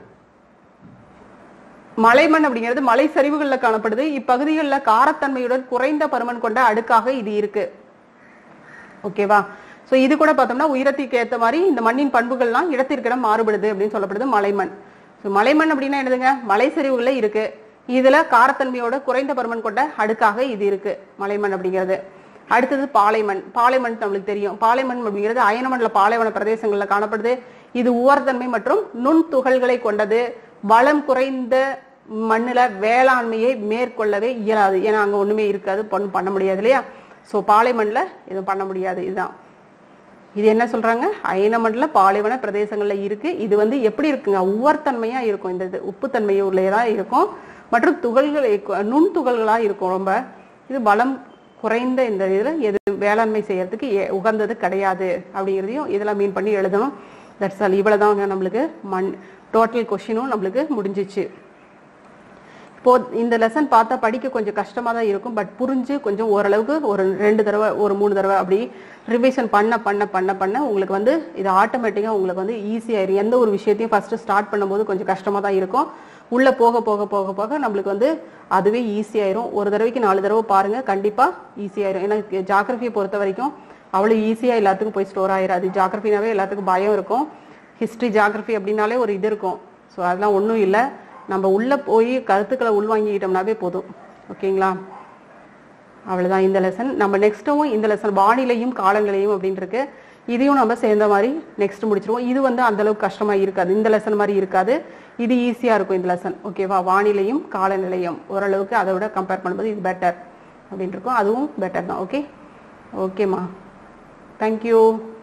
மலைமண் அப்படிங்கிறது மலை சரிவுகளில் காணப்படுது இப்பகுதிகளில் காரத்தன்மையுடன் குறைந்த பருமன் கொண்ட அடுக்காக இது இருக்கு ஓகேவா சோ இது கூட பார்த்தோம்னா உயரத்திற்கு ஏத்த மாதிரி இந்த மண்ணின் பண்புகள்லாம் இடத்திற்கிடம் மாறுபடுது அப்படின்னு சொல்லப்படுது மலைமண் ஸோ மலைமண் அப்படின்னா என்னதுங்க மலை சரிவுகள்ல இருக்கு இதுல காரத்தன்மையோட குறைந்த பருமன் கொண்ட அடுக்காக இது இருக்கு மலைமண் அப்படிங்கிறது அடுத்தது பாலைமண் பாலைமண் நம்மளுக்கு தெரியும் பாலைமண் அப்படிங்கிறது அயனமண்டல பாலைவன பிரதேசங்கள்ல காணப்படுது இது உவர்தன்மை மற்றும் நுண் துகள்களை கொண்டது வளம் குறைந்த மண்ணுல வேளாண்மையை மேற்கொள்ளவே இயலாது ஏன்னா அங்க ஒண்ணுமே இருக்காது பண்ண- பண்ண முடியாது இல்லையா சோ பாலைமண்ல எதுவும் பண்ண முடியாது இதுதான் இது என்ன சொல்றாங்க அயனமண்டல பாலைவன பிரதேசங்கள்ல இருக்கு இது வந்து எப்படி இருக்குங்க உவர்த்தன்மையா இருக்கும் இந்த இது உப்புத்தன்மை உள்ளதா இருக்கும் மற்றும் துகள்கள் நுண் துகள்களா இருக்கும் ரொம்ப இது வளம் குறைந்த இந்த இதுல எது வேளாண்மை செய்யறதுக்கு ஏ- உகந்தது கிடையாது அப்படிங்கிறதையும் இதெல்லாம் மீன் பண்ணி எழுதணும் தட்ஸ் ஆல் இவ்வளவுதாங்க நம்மளுக்கு மண் டோட்டல் கொஷினும் நம்மளுக்கு முடிஞ்சிச்சு இப்போ இந்த லெசன் பார்த்தா படிக்க கொஞ்சம் கஷ்டமா தான் இருக்கும் பட் புரிஞ்சு கொஞ்சம் ஓரளவுக்கு ஒரு ரெண்டு தடவை ஒரு மூணு தடவை அப்படி ரிவிஷன் பண்ண பண்ண பண்ண பண்ண உங்களுக்கு வந்து இது ஆட்டோமேட்டிக்காக உங்களுக்கு வந்து ஈஸியாயிரும் எந்த ஒரு விஷயத்தையும் ஃபர்ஸ்ட் ஸ்டார்ட் பண்ணும்போது கொஞ்சம் கஷ்டமா தான் இருக்கும் உள்ள போக போக போக போக நம்மளுக்கு வந்து அதுவே ஈஸியாயிரும் ஒரு தடவைக்கு நாலு தடவை பாருங்க கண்டிப்பா ஈஸியாயிரும் ஏன்னா ஜாகிரபியை பொறுத்த வரைக்கும் அவ்வளோ ஈஸியா எல்லாத்துக்கும் போய் ஸ்டோர் ஆயிராது ஜாகிரபினாவே எல்லாத்துக்கும் பயம் இருக்கும் ஹிஸ்டரி ஜாகிரபி அப்படின்னாலே ஒரு இது இருக்கும் ஸோ அதெல்லாம் ஒன்றும் இல்லை நம்ம உள்ள போய் கருத்துக்களை உள்வாங்கிக்கிட்டோம்னாவே போதும் ஓகேங்களா அவ்வளவுதான் இந்த லெசன் நம்ம நெக்ஸ்ட்டும் இந்த லெசன் வானிலையும் காலநிலையும் அப்படின்னு இருக்கு இதையும் நம்ம சேர்ந்த மாதிரி நெக்ஸ்ட் முடிச்சிருவோம் இது வந்து அந்த அளவுக்கு கஷ்டமா இருக்காது இந்த லெசன் மாதிரி இருக்காது இது ஈஸியா இருக்கும் இந்த லெசன் ஓகேவா வானிலையும் காலநிலையும் ஓரளவுக்கு அதை விட கம்பேர் பண்ணும்போது இது பெட்டர் அப்படின்னு இருக்கும் அதுவும் பெட்டர் தான் ஓகே ஓகேம்மா தேங்க்யூ